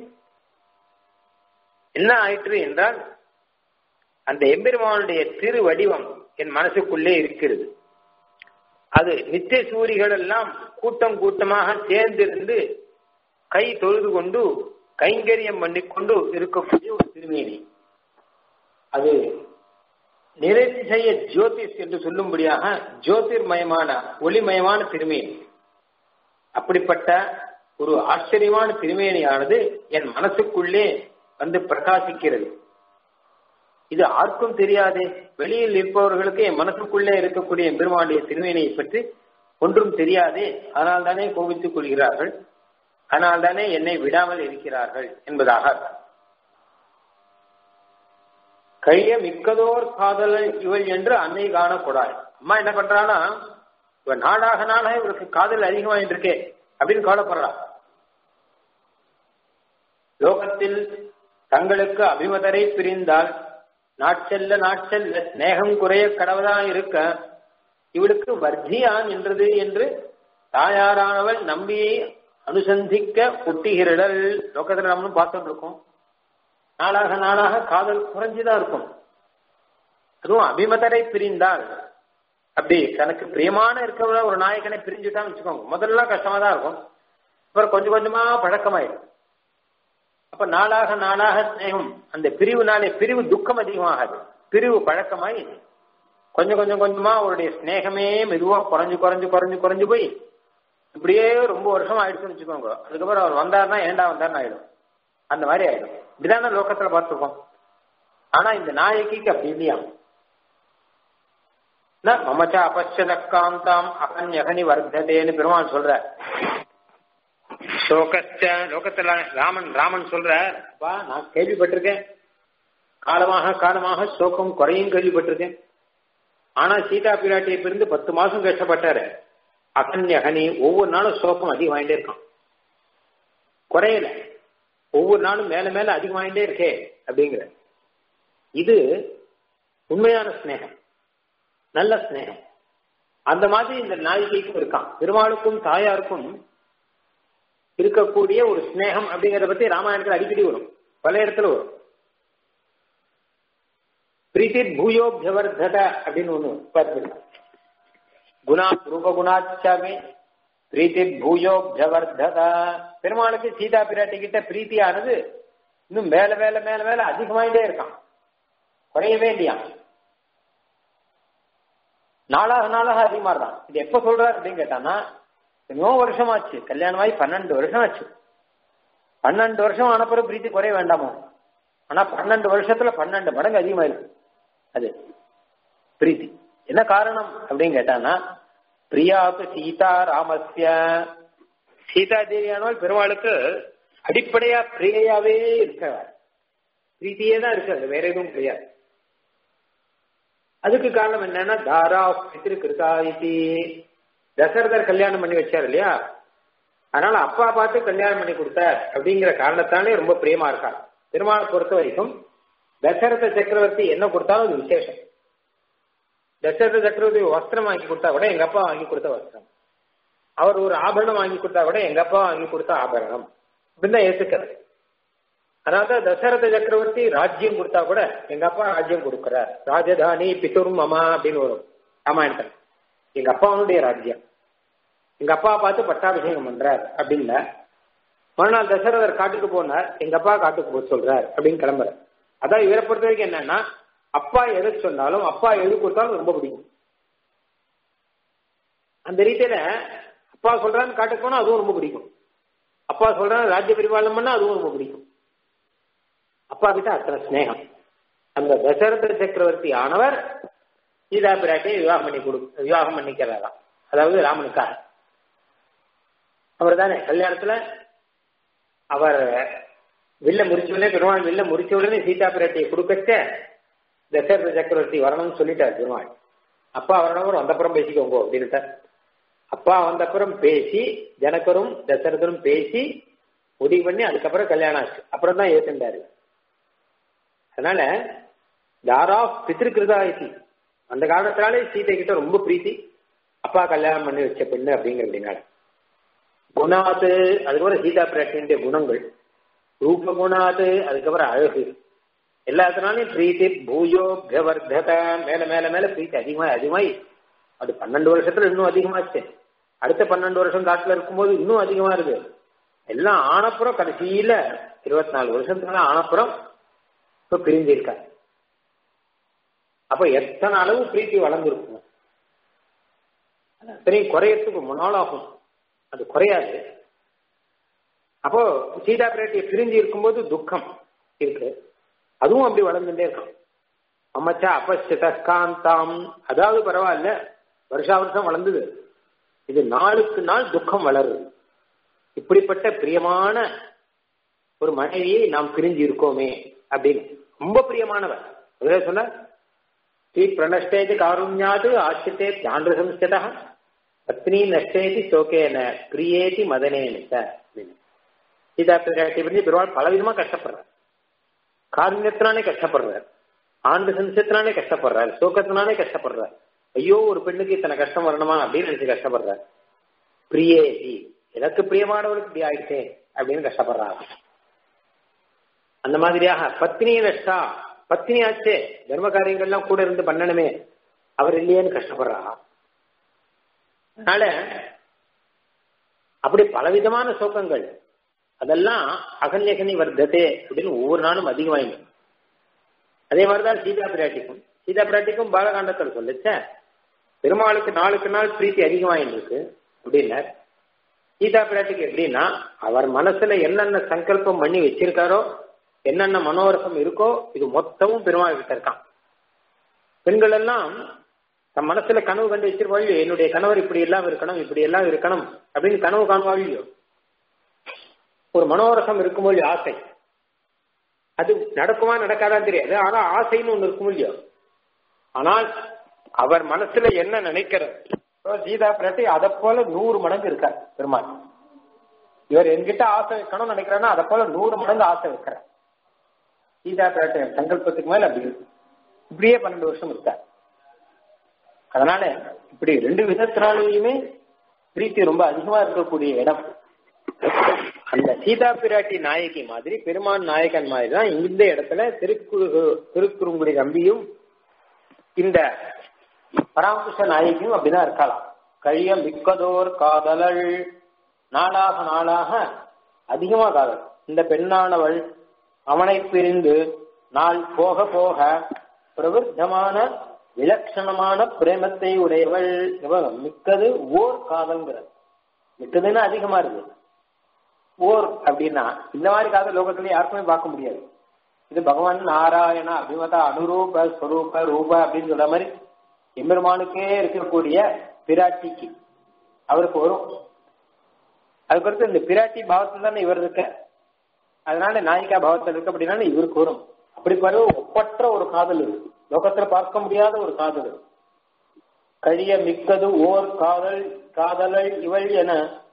என்ன ஆயிற்று என்றால் அந்த எம்பெருமானுடைய திரு வடிவம் என் மனசுக்குள்ளே இருக்கிறது அது நித்திய சூரிகள் எல்லாம் கூட்டம் கூட்டமாக சேர்ந்திருந்து கை தொழுது கொண்டு கைங்கரியம் பண்ணிக்கொண்டு இருக்கக்கூடிய ஒரு திருமேனி அது நிறைதிசைய ஜோதிஷ் என்று சொல்லும்படியாக ஜோதிர்மயமான ஒளிமயமான திருமேனி அப்படிப்பட்ட ஒரு ஆச்சரியமான திருமேனியானது என் மனசுக்குள்ளே வந்து பிரகாசிக்கிறது இது ஆர்க்கும் தெரியாதே வெளியில் இருப்பவர்களுக்கு என் மனசுக்குள்ளே இருக்கக்கூடிய பெருமானுடைய திருமேனியை பற்றி ஒன்றும் தெரியாதே அதனால் தானே கோபித்துக் கொள்கிறார்கள் அதனால் தானே என்னை விடாமல் இருக்கிறார்கள் என்பதாக கைய மிக்கதோர் காதலன் இவள் என்று அன்னை காணக்கூடாது அம்மா என்ன பண்றானா இவ நாடாக நாளாக இவருக்கு காதல் அதிகமாயிட்டு இருக்கே அப்படின்னு கவலைப்படுறா லோகத்தில் தங்களுக்கு அபிமதரை பிரிந்தால் நாட்செல்ல நாட்செல்ல ஸ்நேகம் குறைய கடவுளா இருக்க இவளுக்கு வர்த்தியான் என்றது என்று தாயாரானவள் நம்பியை அனுசந்திக்க ஒட்டுகிறடல் லோகத்தில் நம்மளும் பார்த்துட்டு இருக்கோம் நாளாக நாளாக காதல் குறைஞ்சுதான் இருக்கும் அதுவும் அபிமதரை பிரிந்தால் அப்படி தனக்கு பிரியமான இருக்கிறவங்க ஒரு நாயகனை பிரிஞ்சுட்டான்னு வச்சுக்கோங்க முதல்ல கஷ்டமா தான் இருக்கும் அப்புறம் கொஞ்சம் கொஞ்சமா பழக்கமாயிடும் அப்ப நாளாக நாளாக ஸ்நேகம் அந்த பிரிவுனாலே பிரிவு துக்கம் அதிகமாகாது பிரிவு பழக்கமாய் கொஞ்சம் கொஞ்சம் கொஞ்சமா அவருடைய ஸ்நேகமே மெதுவா குறைஞ்சு குறைஞ்சு குறைஞ்சு குறைஞ்சு போய் இப்படியே ரொம்ப வருஷம் ஆயிடுச்சுன்னு வச்சுக்கோங்க அதுக்கப்புறம் அவர் வந்தாருன்னா ஏண்டா வந்தாருன்னு ஆயிடும் அந்த மாதிரி ஆயிடும் இப்படிதானே லோகத்துல பார்த்துருக்கோம் ஆனா இந்த நாயகிக்கு அப்படி இல்லையா மமச்ச அபச்சத காந்தாம் அகன்யகனி வர்த்ததேன்னு பெருமாள் சொல்ற சோகச்ச லோகத்துல ராமன் ராமன் சொல்ற அப்பா நான் கேள்விப்பட்டிருக்கேன் காலமாக காலமாக சோகம் குறையும் கேள்விப்பட்டிருக்கேன் ஆனா சீதா பிராட்டியை பிரிந்து பத்து மாசம் கஷ்டப்பட்டாரு அகன்யகனி ஒவ்வொரு நாளும் சோகம் அதிகமாயிட்டே இருக்கான் குறையல ஒவ்வொரு நாளும் மேல மேல அதிகமாயிட்டே இருக்கே அப்படிங்கிற இது உண்மையான ஸ்னேகம் நல்ல ஸ்னேகம் அந்த மாதிரி இந்த நாயிகைக்கும் இருக்கான் பெருமாளுக்கும் தாயாருக்கும் இருக்கக்கூடிய ஒரு ஸ்னேகம் அப்படிங்கறத பத்தி ராமாயணத்துல அடிக்கடி வரும் பல இடத்துல வரும் பிரீத்தி பூயோபியவர்தத அப்படின்னு ஒண்ணு பார்த்து குணா ரூப குணாச்சாமே பிரீத்தி பூயோபியவர்தத பெருமாளுக்கு சீதா பிராட்டி கிட்ட பிரீத்தியானது இன்னும் மேல மேல மேல மேல அதிகமாயிட்டே இருக்கான் குறையவே இல்லையா நாளாக நாளாக அதிகமா இருக்கான் இது எப்ப சொல்றாரு அப்படின்னு கேட்டானா எவ்வளோ வருஷம் ஆச்சு கல்யாணம் ஆகி பன்னெண்டு வருஷம் ஆச்சு பன்னெண்டு வருஷம் ஆன பிறகு பிரீத்தி குறைய வேண்டாமோ ஆனா பன்னெண்டு வருஷத்துல பன்னெண்டு மடங்கு அதிகமாயிருக்கு அது பிரீத்தி என்ன காரணம் அப்படின்னு கேட்டானா பிரியாக்கு சீதா ராமஸ்ய சீதா தேவியானவள் பெருமாளுக்கு அடிப்படையா பிரியையாவே இருக்க பிரீத்தியே தான் இருக்கு வேற எதுவும் கிடையாது அதுக்கு காரணம் என்னன்னா தாரா பித்திருக்கிருக்கா இது தசரதர் கல்யாணம் பண்ணி வச்சார் இல்லையா அதனால அப்பா பார்த்து கல்யாணம் பண்ணி கொடுத்தார் அப்படிங்கிற காரணத்தாலே ரொம்ப பிரியமா இருக்கார் பெருமாளை பொறுத்த வரைக்கும் தசரத சக்கரவர்த்தி என்ன கொடுத்தாலும் அது விசேஷம் தசரத சக்கரவர்த்தி வஸ்திரம் வாங்கி கொடுத்தா கூட எங்க அப்பா வாங்கி கொடுத்த வஸ்திரம் அவர் ஒரு ஆபரணம் வாங்கி கொடுத்தா கூட எங்க அப்பா வாங்கி கொடுத்த ஆபரணம் அப்படின்னு தான் ஏத்துக்கிறது அதாவது தசரத சக்கரவர்த்தி ராஜ்யம் கொடுத்தா கூட எங்க அப்பா ராஜ்யம் கொடுக்கிறார் ராஜதானி பிதுர் மமா அப்படின்னு வரும் ராமாயணத்தில் எங்க அப்பாவுடைய ராஜ்யம் எங்க அப்பா பார்த்து பட்டாபிஷேகம் பண்றார் அப்படின்ல மறுநாள் தசரதர் காட்டுக்கு போனார் எங்க அப்பா காட்டுக்கு போக சொல்றார் அப்படின்னு கிளம்புற அதான் இவரை பொறுத்த வரைக்கும் என்னன்னா அப்பா எதை சொன்னாலும் அப்பா எது கொடுத்தாலும் ரொம்ப பிடிக்கும் அந்த ரீதியில அப்பா சொல்றான்னு காட்டுக்கு போனா அதுவும் ரொம்ப பிடிக்கும் அப்பா சொல்றான்னு ராஜ்ய பரிபாலனம் பண்ணா அதுவும் ரொம்ப பிடிக்கும் அப்பா கிட்ட அத்தனை ஸ்னேகம் அந்த தசரத சக்கரவர்த்தி ஆனவர் சீதா பிராட்டியை விவாகம் பண்ணி கொடு விவாகம் பண்ணிக்கிறாராம் அதாவது ராமனுக்காக அவர் தானே கல்யாணத்துல அவர் வில்ல முடிச்ச உடனே பெருமாள் வில்ல முடிச்ச உடனே சீதா பிராட்டியை கொடுக்கச்ச தசரத சக்கரவர்த்தி வரணும்னு சொல்லிட்டார் பெருமாள் அப்பா வரணும் வந்தப்புறம் பேசிக்கோங்க அப்படின்ட்டார் அப்பா வந்தப்புறம் பேசி ஜனகரும் தசரதரும் பேசி முடிவு பண்ணி அதுக்கப்புறம் கல்யாணம் ஆச்சு அப்புறம் தான் ஏத்துண்டாரு அதனால தாரா பித்திருக்கிருதா இது அந்த காலத்தினாலே சீதை கிட்ட ரொம்ப பிரீத்தி அப்பா கல்யாணம் பண்ணி வச்ச பெண்ணு அப்படிங்கிறதுனால குணாத்து அதுக்கப்புறம் சீதா பிராட்டியுடைய குணங்கள் ரூப குணாத்து அதுக்கப்புறம் அழகு எல்லாத்தினாலையும் பிரீத்தி பூயோ கவர்தக மேல மேல மேல பிரீத்தி அதிகமாய் அதிகமாய் அது பன்னெண்டு வருஷத்துல இன்னும் அதிகமாச்சு அடுத்த பன்னெண்டு வருஷம் காட்டுல இருக்கும்போது இன்னும் அதிகமா இருக்கு எல்லாம் ஆனப்புறம் கடைசியில இருபத்தி நாலு வருஷத்துக்கு ஆனப்புறம் இப்ப பிரிஞ்சிருக்கா அப்ப எத்தனை அளவு பிரீத்தி வளர்ந்துருக்கும் அத்தனையும் குறையறதுக்கு முன்னாள் ஆகும் அது குறையாது அப்போ சீதா பிராட்டியை பிரிஞ்சு இருக்கும்போது துக்கம் இருக்கு அதுவும் அப்படி வளர்ந்துட்டே இருக்கும் அம்மச்சா அப்பசித காந்தாம் அதாவது பரவாயில்ல வருஷா வருஷம் வளர்ந்தது இது நாளுக்கு நாள் துக்கம் வளருது இப்படிப்பட்ட பிரியமான ஒரு மனைவியை நாம் பிரிஞ்சு இருக்கோமே அப்படின்னு ரொம்ப பிரியமானவர் அதுவே சொன்ன ஸ்ரீ பிரணஷ்டேதி காருண்யாது ஆசிரித்தே தியாண்டு சம்ஸ்கதா பத்னி நஷ்டேதி சோகேன பிரியேதி மதனேன சீதா பிராட்டி பண்ணி பெருமாள் பலவிதமா கஷ்டப்படுறார் காருண்யத்தினாலே கஷ்டப்படுறார் ஆண்டு சம்சத்தினாலே கஷ்டப்படுறார் சோகத்தினாலே கஷ்டப்படுறார் ஐயோ ஒரு பெண்ணுக்கு இத்தனை கஷ்டம் வரணுமா அப்படின்னு நினைச்சு கஷ்டப்படுறார் பிரியேதி எனக்கு பிரியமானவருக்கு இப்படி ஆயிடுச்சே அப்படின்னு கஷ்டப்படுறாங்க அந்த மாதிரியாக பத்னி நஷ்டா பத்னி ஆச்சே தர்ம காரியங்கள்லாம் கூட இருந்து பண்ணணுமே அவர் இல்லையேன்னு கஷ்டப்படுறா அதனால அப்படி பலவிதமான சோகங்கள் அதெல்லாம் அகன்யகனி வர்த்ததே அப்படின்னு ஒவ்வொரு நாளும் அதிகமாயிடும் அதே மாதிரிதான் சீதா பிராட்டிக்கும் சீதா பிராட்டிக்கும் பாலகாண்டத்தில் சொல்லிச்ச பெருமாளுக்கு நாளுக்கு நாள் பிரீத்தி அதிகமாயிருக்கு அப்படின்னார் சீதா பிராட்டிக்கு எப்படின்னா அவர் மனசுல என்னென்ன சங்கல்பம் பண்ணி வச்சிருக்காரோ என்னென்ன மனோரசம் இருக்கோ இது மொத்தமும் பெருமாள் கிட்ட இருக்கான் பெண்கள் எல்லாம் தன் மனசுல கனவு கண்டு வச்சிருவாள் என்னுடைய கணவர் இப்படி எல்லாம் இருக்கணும் இப்படி எல்லாம் இருக்கணும் அப்படின்னு கனவு காணுவாள்யோ ஒரு மனோரசம் இருக்கும்போது ஆசை அது நடக்குமா நடக்காதான் தெரியாது ஆனா ஆசைன்னு ஒண்ணு இருக்கும் இல்லையோ ஆனால் அவர் மனசுல என்ன நினைக்கிறார் சீதா பிராட்டி அதை போல நூறு மடங்கு இருக்கார் பெருமாள் இவர் என்கிட்ட ஆசை வைக்கணும்னு நினைக்கிறாருன்னா அதை போல நூறு மடங்கு ஆசை வைக்கிறார் சீதா பிராட்டி சங்கல்பத்துக்கு மேல அப்படி இருக்கு இப்படியே பன்னெண்டு வருஷம் இருக்கார் அதனால இப்படி ரெண்டு விதத்தினாலேயுமே பிரீத்தி ரொம்ப அதிகமா இருக்கக்கூடிய இடம் அந்த சீதா பிராட்டி நாயகி மாதிரி பெருமான் நாயகன் மாதிரி தான் இந்த இடத்துல திருக்குறு திருக்குறுங்குடி நம்பியும் இந்த பராமகிருஷ்ண நாயகியும் அப்படிதான் இருக்கலாம் கழிய மிக்கதோர் காதலள் நாளாக நாளாக அதிகமா காதல் இந்த பெண்ணானவள் அவனை பிரிந்து நாள் போக போக பிரவருத்தமான விலட்சணமான பிரேமத்தை உடையவள் மிக்கது ஓர் காதல்ங்கிறது மிக்கதுன்னு அதிகமா இருக்கு ஓர் அப்படின்னா இந்த மாதிரி காதல் லோகத்துல யாருக்குமே பார்க்க முடியாது இது பகவான் நாராயண அபிமத அனுரூப ஸ்வரூப ரூப அப்படின்னு சொல்ற மாதிரி எம்பெருமானுக்கே இருக்கக்கூடிய பிராட்டிக்கு அவருக்கு வரும் அதுக்கடுத்து இந்த பிராட்டி பாவத்தில் தானே இவர் இருக்க அதனால நாயிகா பாவத்தில் இருக்க அப்படின்னா இவருக்கு வரும் அப்படி பாரு ஒப்பற்ற ஒரு காதல் இருக்கு லோகத்துல பார்க்க முடியாத ஒரு காதல் கழிய மிக்கது ஓர் காதல் காதலள் இவள் என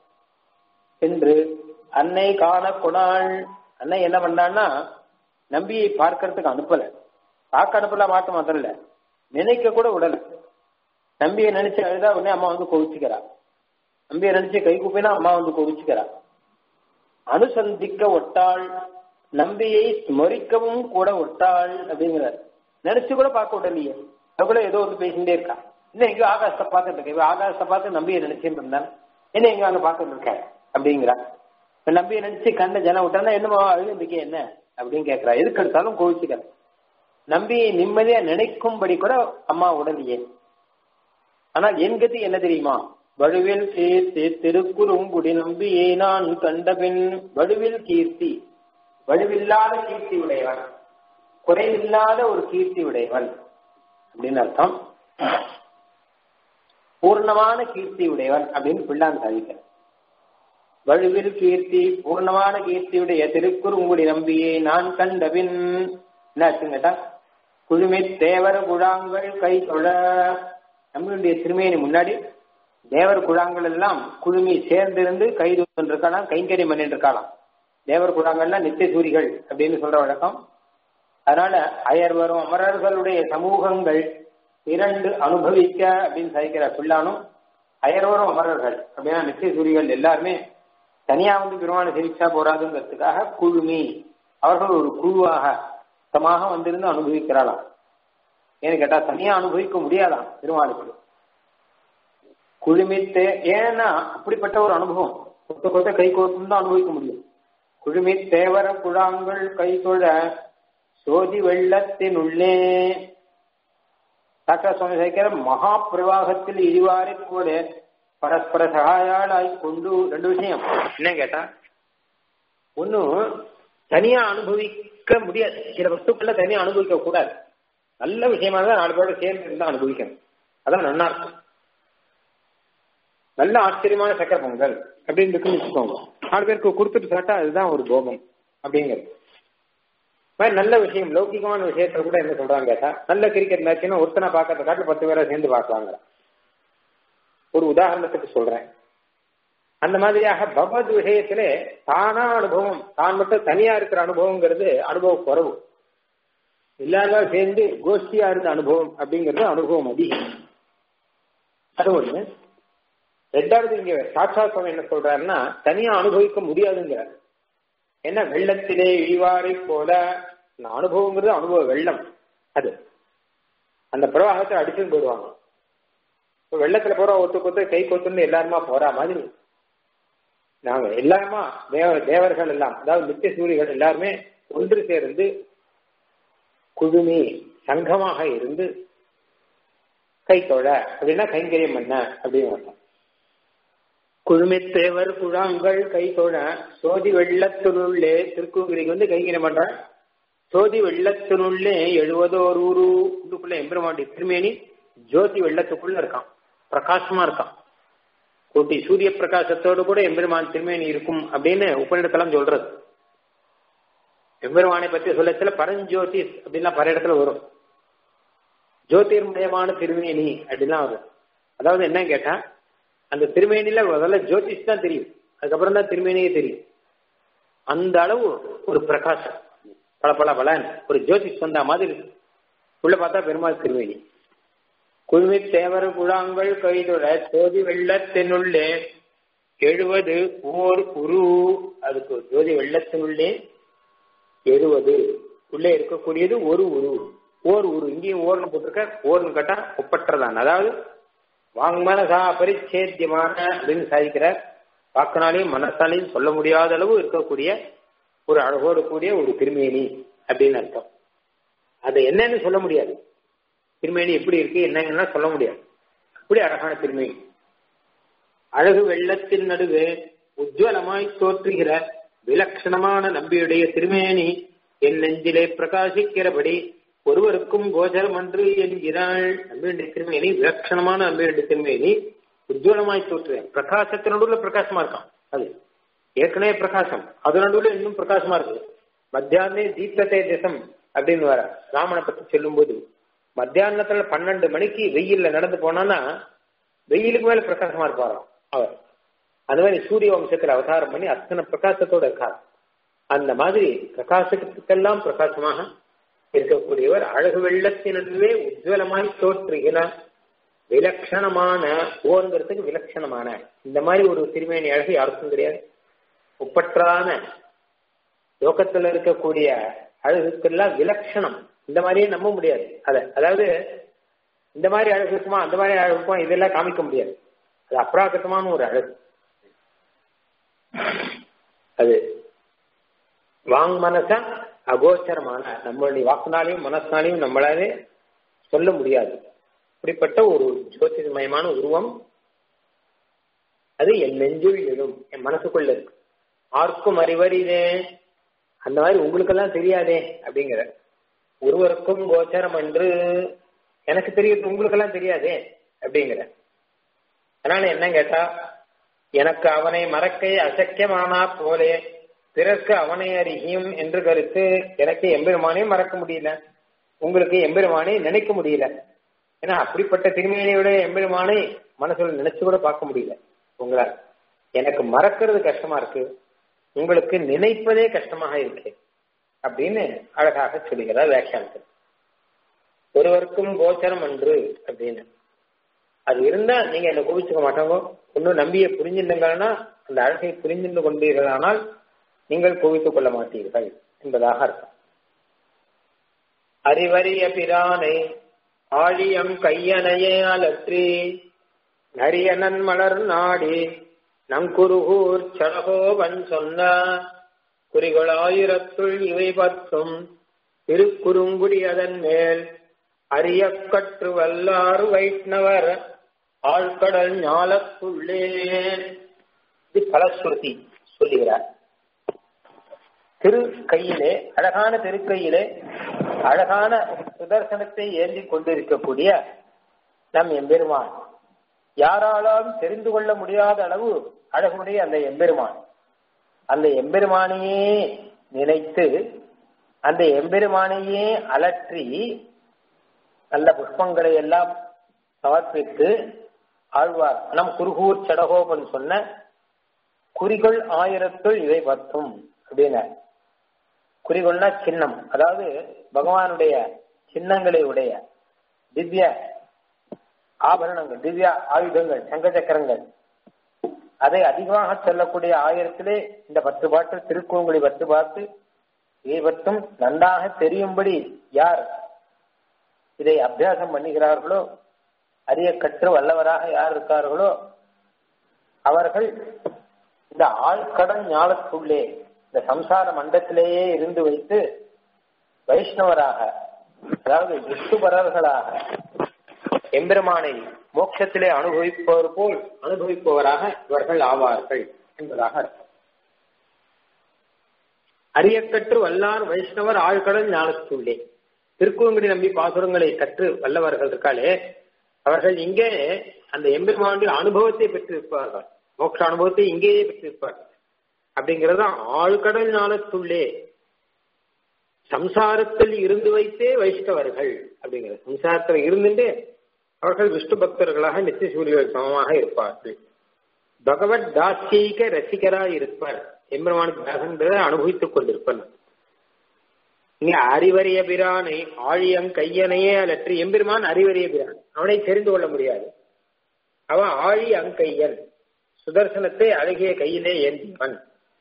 என்று அன்னை காண கொடாள் அன்னை என்ன பண்ணான்னா நம்பியை பார்க்கறதுக்கு அனுப்பல பார்க்க அனுப்பல மாட்ட முதல்ல நினைக்க கூட விடல நம்பியை நினைச்சு அழுதா உடனே அம்மா வந்து கோவிச்சுக்கிறா நம்பியை நினைச்சு கை கூப்பினா அம்மா வந்து கோவிச்சுக்கிறா அனுசந்திக்க ஒட்டாள் நம்பியை ஸ்மரிக்கவும் கூட ஒட்டாள் அப்படிங்கிறார் நினைச்சு கூட பார்க்க விடலையே கூட ஏதோ வந்து பேசிட்டே இருக்கா இன்னும் எங்கேயோ ஆகாசத்தை பார்த்துட்டு இருக்க இவ ஆகாசத்தை பார்த்து நம்பியை நினைச்சுட்டு இருந்தான் என்ன எங்க அங்க பார்த்துட்டு இருக்க அப்படிங்கிறா இப்ப நம்பியை நினைச்சு கண்ண ஜனம் விட்டானா என்னமா அழுதுக்கு என்ன அப்படின்னு கேட்கிறா எதுக்கு எடுத்தாலும் கோவிச்சுக்கிற நம்பியை நிம்மதியா நினைக்கும்படி கூட அம்மா உடலையே ஆனால் என் கதி என்ன தெரியுமா வடுவில் கீர்த்தி திருக்குறுங்குடி நம்பியே நான் கண்டபின் வடுவில் கீர்த்தி வலுவில்லாத கீர்த்தி உடையவன் குறைவில்லாத ஒரு கீர்த்தி உடையவன் அப்படின்னு அர்த்தம் பூர்ணமான கீர்த்தி உடையவன் அப்படின்னு பிள்ளான் சாதிக்க வலுவில் கீர்த்தி பூர்ணமான கீர்த்தியுடைய திருக்குறுங்குடி நம்பியே நான் கண்டபின் என்ன ஆச்சுன்னு கேட்டா குழுமி தேவர் குழாங்கள் கை தொழ நம்மளுடைய திருமேனி முன்னாடி தேவர் குழாங்கள் எல்லாம் குழுமி சேர்ந்திருந்து கை இருக்கலாம் கைங்கரியம் பண்ணிட்டு இருக்கலாம் தேவர் குழாங்கள்லாம் நித்திய சூரிகள் அப்படின்னு சொல்ற வழக்கம் அதனால அயர் வரும் அமரர்களுடைய சமூகங்கள் இரண்டு அனுபவிக்க அப்படின்னு சகிக்கிற பிள்ளானும் அயர் வரும் அமரர்கள் அப்படின்னா நித்திய சூரிகள் எல்லாருமே தனியா வந்து பெருமான சிகிச்சா போறாதுங்கிறதுக்காக குழுமி அவர்கள் ஒரு குழுவாக மொத்தமாக வந்திருந்து அனுபவிக்கிறாளாம் ஏன்னு கேட்டா தனியா அனுபவிக்க முடியாதாம் பெருமாளுக்கு குழுமித்து ஏன்னா அப்படிப்பட்ட ஒரு அனுபவம் கொத்த கொத்த கை கோர்த்து தான் அனுபவிக்க முடியும் குழுமி தேவர குழாங்கள் கை தொழ சோதி வெள்ளத்தின் உள்ளே டாக்டர் சுவாமி சேகர மகா பிரவாகத்தில் இழிவாரை கூட பரஸ்பர சகாயாளாய் கொண்டு ரெண்டு விஷயம் என்ன கேட்டா ஒன்னு தனியா அனுபவிக்க முடியாது சில வஸ்துக்களை தனியா அனுபவிக்க கூடாது நல்ல விஷயமா தான் நாலு பேரோட சேர்ந்து இருந்தா அனுபவிக்கணும் அதான் நல்லா இருக்கும் நல்ல ஆச்சரியமான சக்கர பொங்கல் அப்படின்னு இருக்குன்னு வச்சுக்கோங்க நாலு பேருக்கு கொடுத்துட்டு சாட்டா அதுதான் ஒரு போகம் அப்படிங்கிறது மாதிரி நல்ல விஷயம் லௌகிகமான விஷயத்த கூட என்ன சொல்றாங்க கேட்டா நல்ல கிரிக்கெட் மேட்ச்னா ஒருத்தனை பார்க்கறத காட்டில் பத்து பேரை சேர்ந்து பார்க்கலாங்க ஒரு உதாரணத்துக்கு சொல்றேன் அந்த மாதிரியாக பகவத் விஷயத்துல தானா அனுபவம் தான் மட்டும் தனியா இருக்கிற அனுபவங்கிறது அனுபவ குறவு இல்லாத சேர்ந்து கோஷ்டியா இருந்த அனுபவம் அப்படிங்கிறது அனுபவம் அதிகம் அது ஒண்ணு ரெண்டாவது இங்க சாட்சா சுவாமி என்ன சொல்றாருன்னா தனியா அனுபவிக்க முடியாதுங்கிறார் என்ன வெள்ளத்திலே இழிவாரை போல இந்த அனுபவங்கிறது அனுபவ வெள்ளம் அது அந்த பிரவாகத்தை அடிச்சுட்டு போயிடுவாங்க இப்போ வெள்ளத்துல போற ஒத்து கொத்து கை கொத்துன்னு எல்லாருமா போறா மாதிரி நாங்க எல்லாருமா தேவ தேவர்கள் எல்லாம் அதாவது நித்திய சூரிகள் எல்லாருமே ஒன்று சேர்ந்து குழுமி சங்கமாக இருந்து கை தொழ அப்படின்னா கைங்கரியம் பண்ண அப்படின்னு அர்த்தம் குழுமித்தேவர் குழாங்கள் கை தொழ சோதி வெள்ளத்தினுள்ளே திருக்குங்கிரிக்கு வந்து கைங்கிற பண்றான் சோதி வெள்ளத்தினுள்ளே எழுவதோர் ஊரு இதுக்குள்ள எம்பெருமாண்டி திருமேனி ஜோதி வெள்ளத்துக்குள்ள இருக்கான் பிரகாசமா இருக்கான் கோட்டி சூரிய பிரகாசத்தோடு கூட எம்பெருமான் திருமேனி இருக்கும் அப்படின்னு உபநிடத்தெல்லாம் சொல்றது எம்பெருமானை பற்றி சொல்லச்சில பரஞ்சோதி அப்படின்லாம் பல இடத்துல வரும் ஜோதிர்மயமான திருமேனி அப்படின்லாம் வரும் அதாவது என்ன கேட்டா அந்த திருமேனில முதல்ல ஜோதிஷ் தான் தெரியும் அதுக்கப்புறம் தான் திருமேனியே தெரியும் அந்த அளவு ஒரு பிரகாசம் பல பல பலன் ஒரு ஜோதிஷ் வந்த மாதிரி இருக்கு உள்ள பார்த்தா பெருமாள் திருமேனி குழுமி தேவர் குழாங்கள் கைதுட ஜோதி வெள்ளத்தினுள்ளே எழுவது ஓர் உரு அதுக்கு ஜோதி வெள்ளத்தினுள்ளே எழுவது உள்ளே இருக்கக்கூடியது ஒரு உரு ஓர் உரு இங்கேயும் ஓர்னு போட்டிருக்க ஓர்னு கேட்டா ஒப்பற்றதான் அதாவது வாங்மனசா பரிச்சேத்தியமான அப்படின்னு சாதிக்கிறார் வாக்கினாலையும் மனசாலையும் சொல்ல முடியாத அளவு இருக்கக்கூடிய ஒரு அழகோடு கூடிய ஒரு திருமேனி அப்படின்னு அர்த்தம் அது என்னன்னு சொல்ல முடியாது திருமேனி எப்படி இருக்கு என்னங்கன்னா சொல்ல முடியாது அப்படி அழகான திருமேனி அழகு வெள்ளத்தின் நடுவே உஜ்வலமாய் தோற்றுகிற விலட்சணமான நம்பியுடைய திருமேனி என் நெஞ்சிலே பிரகாசிக்கிறபடி ஒருவருக்கும் கோச்சரம் அன்று என்கிறாள் நம்பியுடைய திருமேனி விலட்சணமான நம்பியுடைய திருமேனி உஜ்வலமாய் தோற்றுவேன் பிரகாசத்தினோட பிரகாசமா இருக்கான் அது ஏற்கனவே பிரகாசம் அது நடுவுல இன்னும் பிரகாசமா இருக்கு மத்தியானே தீப்தத்தை தேசம் அப்படின்னு வர ராமனை பத்தி சொல்லும் போது மத்தியானத்துல பன்னெண்டு மணிக்கு வெயில்ல நடந்து போனான்னா வெயிலுக்கு மேல பிரகாசமா இருப்பாராம் அவர் அந்த மாதிரி சூரிய வம்சத்துல அவதாரம் பண்ணி அத்தனை பிரகாசத்தோட இருக்கார் அந்த மாதிரி பிரகாசத்துக்கெல்லாம் பிரகாசமாக இருக்கக்கூடியவர் அழகு வெள்ளத்தினே உஜ்வலமாய் தோற்றுகிறார் விலட்சணமான ஓங்கிறதுக்கு விலட்சணமான இந்த மாதிரி ஒரு திருமேனி அழகு யாருக்கும் கிடையாது ஒப்பற்றான லோகத்துல இருக்கக்கூடிய அழகுக்கெல்லாம் விலட்சணம் இந்த மாதிரியே நம்ப முடியாது அத அதாவது இந்த மாதிரி அழகு இருக்குமா அந்த மாதிரி அழகு இருக்குமா இதெல்லாம் காமிக்க முடியாது அது அப்ராகத்தமான ஒரு அழகு அது வாங் மனச அகோச்சரமான நம்மளுடைய வாக்குனாலையும் மனசினாலையும் நம்மளாலே சொல்ல முடியாது இப்படிப்பட்ட ஒரு ஜோதிஷமயமான உருவம் அது என் நெஞ்சுள் எழும் என் மனசுக்குள்ள இருக்கு ஆர்க்கும் அறிவறிதே அந்த மாதிரி உங்களுக்கெல்லாம் தெரியாதே அப்படிங்கிற ஒருவருக்கும் கோச்சரம் என்று எனக்கு தெரியுது உங்களுக்கெல்லாம் தெரியாதே அப்படிங்கிற அதனால என்ன கேட்டா எனக்கு அவனை மறக்க அசக்கியமானா போலே பிறர்க்கு அவனை அறியும் என்று கருத்து எனக்கு எம்பெருமானே மறக்க முடியல உங்களுக்கு எம்பெருமானே நினைக்க முடியல ஏன்னா அப்படிப்பட்ட திருமையினையோட எம்பெருமானை மனசுல நினைச்சு கூட பார்க்க முடியல உங்களால் எனக்கு மறக்கிறது கஷ்டமா இருக்கு உங்களுக்கு நினைப்பதே கஷ்டமாக இருக்கு அப்படின்னு அழகாக சொல்லுகிறார் வியாக்கியானத்தில் ஒருவருக்கும் கோச்சரம் அன்று அப்படின்னு அது இருந்தா நீங்க என்ன கோபிச்சுக்க மாட்டாங்க இன்னும் நம்பிய புரிஞ்சிருந்தீங்கன்னா அந்த அழகை புரிந்து கொண்டீர்களானால் நீங்கள் கோவித்துக் கொள்ள மாட்டீர்கள் என்பதாக அர்த்தம் அறிவறிய பிரானை ஆழியம் கையனையே அலற்றி நரியனன் மலர் நாடி நங்குருகூர் சடகோவன் சொன்ன குறிகளாயிரத்துள் இவை பத்தும் திருக்குறுங்குடி அதன் மேல் அரிய கற்று வல்லாறு வைஷ்ணவர் ஆழ்கடல் ஞாலத்துள்ளே இது பலஸ்ருதி சொல்லுகிறார் திரு கையிலே அழகான திருக்கையிலே அழகான சுதர்சனத்தை ஏந்தி கொண்டிருக்கக்கூடிய நம் எம்பெருமான் யாராலும் தெரிந்து கொள்ள முடியாத அளவு அழகுடைய அந்த எம்பெருமான் அந்த எம்பெருமானையே நினைத்து அந்த எம்பெருமானையே அலற்றி நல்ல புஷ்பங்களை எல்லாம் சமர்ப்பித்து ஆழ்வார் நம் குருகூர் சடகோபன் சொன்ன குறிகள் ஆயிரத்துள் இவை பத்தும் அப்படின்னா குறிகொள்னா சின்னம் அதாவது பகவானுடைய சின்னங்களை உடைய திவ்ய ஆபரணங்கள் திவ்ய ஆயுதங்கள் சங்க சக்கரங்கள் அதை அதிகமாக சொல்லக்கூடிய ஆயிரத்திலே இந்த பத்து பாட்டு திருக்குறங்குடி பத்து பாட்டு இதை பத்தும் நன்றாக தெரியும்படி யார் இதை அபியாசம் பண்ணுகிறார்களோ அரிய கற்று வல்லவராக யார் இருக்கார்களோ அவர்கள் இந்த ஆழ்கடல் ஞாலத்துள்ளே இந்த சம்சார மண்டத்திலேயே இருந்து வைத்து வைஷ்ணவராக அதாவது விஷ்ணுபரர்களாக எம்பெருமானை மோட்சத்திலே அனுபவிப்பவர் போல் அனுபவிப்பவராக இவர்கள் ஆவார்கள் என்பதாக அர்த்தம் அரியக்கற்று வல்லார் வைஷ்ணவர் ஆழ்கடல் ஞானத்துள்ளே திருக்குவங்குடி நம்பி பாசுரங்களை கற்று வல்லவர்கள் இருக்காளே அவர்கள் இங்கே அந்த எம்பெருமானுடைய அனுபவத்தை பெற்றிருப்பார்கள் மோட்ச அனுபவத்தை இங்கேயே பெற்றிருப்பார்கள் அப்படிங்கிறது ஆழ்கடல் ஞானத்துள்ளே சம்சாரத்தில் இருந்து வைத்தே வைஷ்ணவர்கள் அப்படிங்கிறது சம்சாரத்தில் இருந்துட்டு அவர்கள் விஷ்ணு பக்தர்களாக நித்திய சூரியர்கள் சமமாக இருப்பார்கள் பகவத் தாசியக ரசிகராய் இருப்பார் எம்பெருமானுக்கு தாசன்றதை அனுபவித்துக் கொண்டிருப்பன் இங்க அறிவறிய பிரானை ஆழியம் கையனையே அலற்றி எம்பெருமான் அறிவறிய பிரான் அவனை தெரிந்து கொள்ள முடியாது அவன் ஆழி அங்கையன் சுதர்சனத்தை அழகிய கையிலே ஏந்தியவன்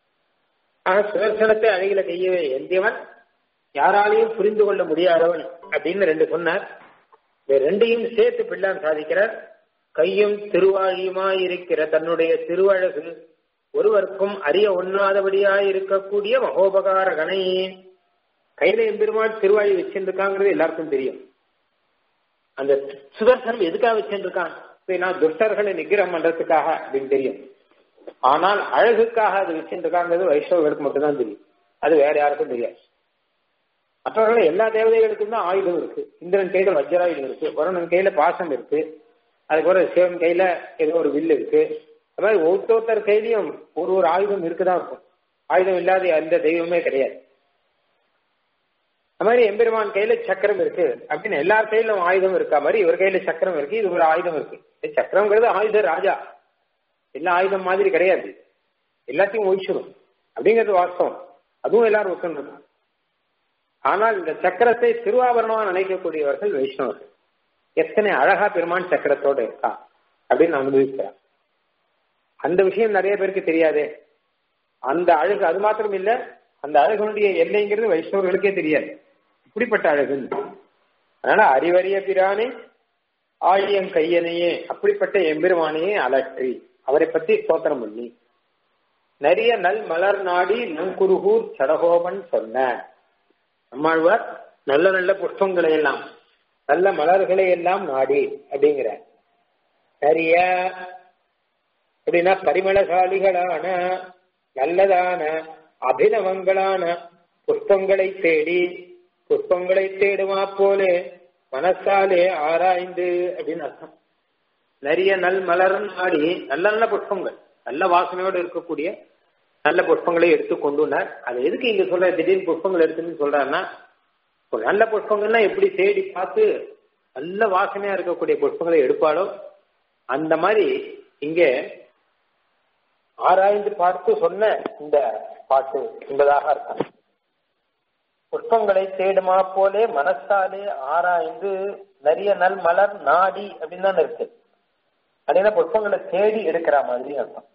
ஆக சுதர்சனத்தை அழகில கையிலே ஏந்தியவன் யாராலையும் புரிந்து கொள்ள முடியாதவன் அப்படின்னு ரெண்டு சொன்னார் இந்த ரெண்டையும் சேர்த்து பிள்ளான் சாதிக்கிறார் கையும் திருவாழியுமாய் இருக்கிற தன்னுடைய திருவழகு ஒருவருக்கும் அறிய ஒண்ணாதபடியாய் இருக்கக்கூடிய மகோபகார கணை கையில எம்பெருமாள் திருவாழி வச்சிருக்காங்கிறது எல்லாருக்கும் தெரியும் அந்த சுதர்சனம் எதுக்காக வச்சிருக்கான் நான் துஷ்டர்களை நிகிரம் பண்றதுக்காக அப்படின்னு தெரியும் ஆனால் அழகுக்காக அது வச்சிருக்காங்கிறது வைஷ்ணவர்களுக்கு மட்டும்தான் தெரியும் அது வேற யாருக்கும் தெரியாது மற்றவர்கள் எல்லா தேவதைகளுக்கும் தான் ஆயுதம் இருக்கு இந்திரன் கையில வஜ்ராயுதம் இருக்கு வருணன் கையில பாசம் இருக்கு அதுக்கப்புறம் சிவன் கையில ஏதோ ஒரு வில் இருக்கு அது மாதிரி ஒருத்தொருத்தர் கையிலையும் ஒரு ஒரு ஆயுதம் இருக்குதான் இருக்கும் ஆயுதம் இல்லாத எந்த தெய்வமே கிடையாது அது மாதிரி எம்பெருமான் கையில சக்கரம் இருக்கு அப்படின்னு எல்லார் கையிலும் ஆயுதம் இருக்கா மாதிரி இவர் கையில சக்கரம் இருக்கு இது ஒரு ஆயுதம் இருக்கு சக்கரம்ங்கிறது ஆயுத ராஜா எல்லா ஆயுதம் மாதிரி கிடையாது எல்லாத்தையும் ஒழிச்சிடும் அப்படிங்கிறது வாஸ்தவம் அதுவும் எல்லாரும் ஒத்துன்னு ஆனால் இந்த சக்கரத்தை திருவாபரணமா நினைக்கக்கூடியவர்கள் வைஷ்ணவர்கள் எத்தனை அழகா பெருமான் சக்கரத்தோட இருக்கா அப்படின்னு அனுபவிக்கிறார் அந்த விஷயம் நிறைய பேருக்கு தெரியாதே அந்த அழகு அது மாத்திரம் இல்ல அந்த அழகுனுடைய எல்லைங்கிறது வைஷ்ணவர்களுக்கே தெரியாது இப்படிப்பட்ட அழகுன்னு அதனால அறிவறிய பிரானே ஆழியம் கையனையே அப்படிப்பட்ட எம்பெருமானையே அலற்றி அவரை பத்தி ஸ்தோத்திரம் பண்ணி நிறைய நல் மலர் நாடி நங்குருகூர் சடகோபன் சொன்ன நம்மாழ்வார் நல்ல நல்ல புஷ்பங்களை எல்லாம் நல்ல மலர்களை எல்லாம் நாடி அப்படிங்கிற நிறைய அப்படின்னா பரிமளசாலிகளான நல்லதான அபிநவங்களான புஷ்பங்களை தேடி புஷ்பங்களை தேடுமா போலே மனசாலே ஆராய்ந்து அப்படின்னு அர்த்தம் நிறைய நல் மலர் நாடி நல்ல நல்ல புஷ்பங்கள் நல்ல வாசனையோடு இருக்கக்கூடிய நல்ல புஷ்பங்களை எடுத்து கொண்டுனார் அது எதுக்கு இங்க சொல்ற திடீர்னு புஷ்பங்கள் எடுத்துன்னு சொல்றாருன்னா நல்ல புஷ்பங்கள்னா எப்படி தேடி பார்த்து நல்ல வாசனையா இருக்கக்கூடிய புஷ்பங்களை எடுப்பாளோ அந்த மாதிரி இங்கே ஆராய்ந்து பார்த்து சொன்ன இந்த பாட்டு என்பதாக அர்த்தம் புஷ்பங்களை தேடுமா போலே மனசாலே ஆராய்ந்து நிறைய நல் மலர் நாடி அப்படின்னு தான் இருக்கு அப்படின்னா புஷ்பங்களை தேடி எடுக்கிற மாதிரி அர்த்தம்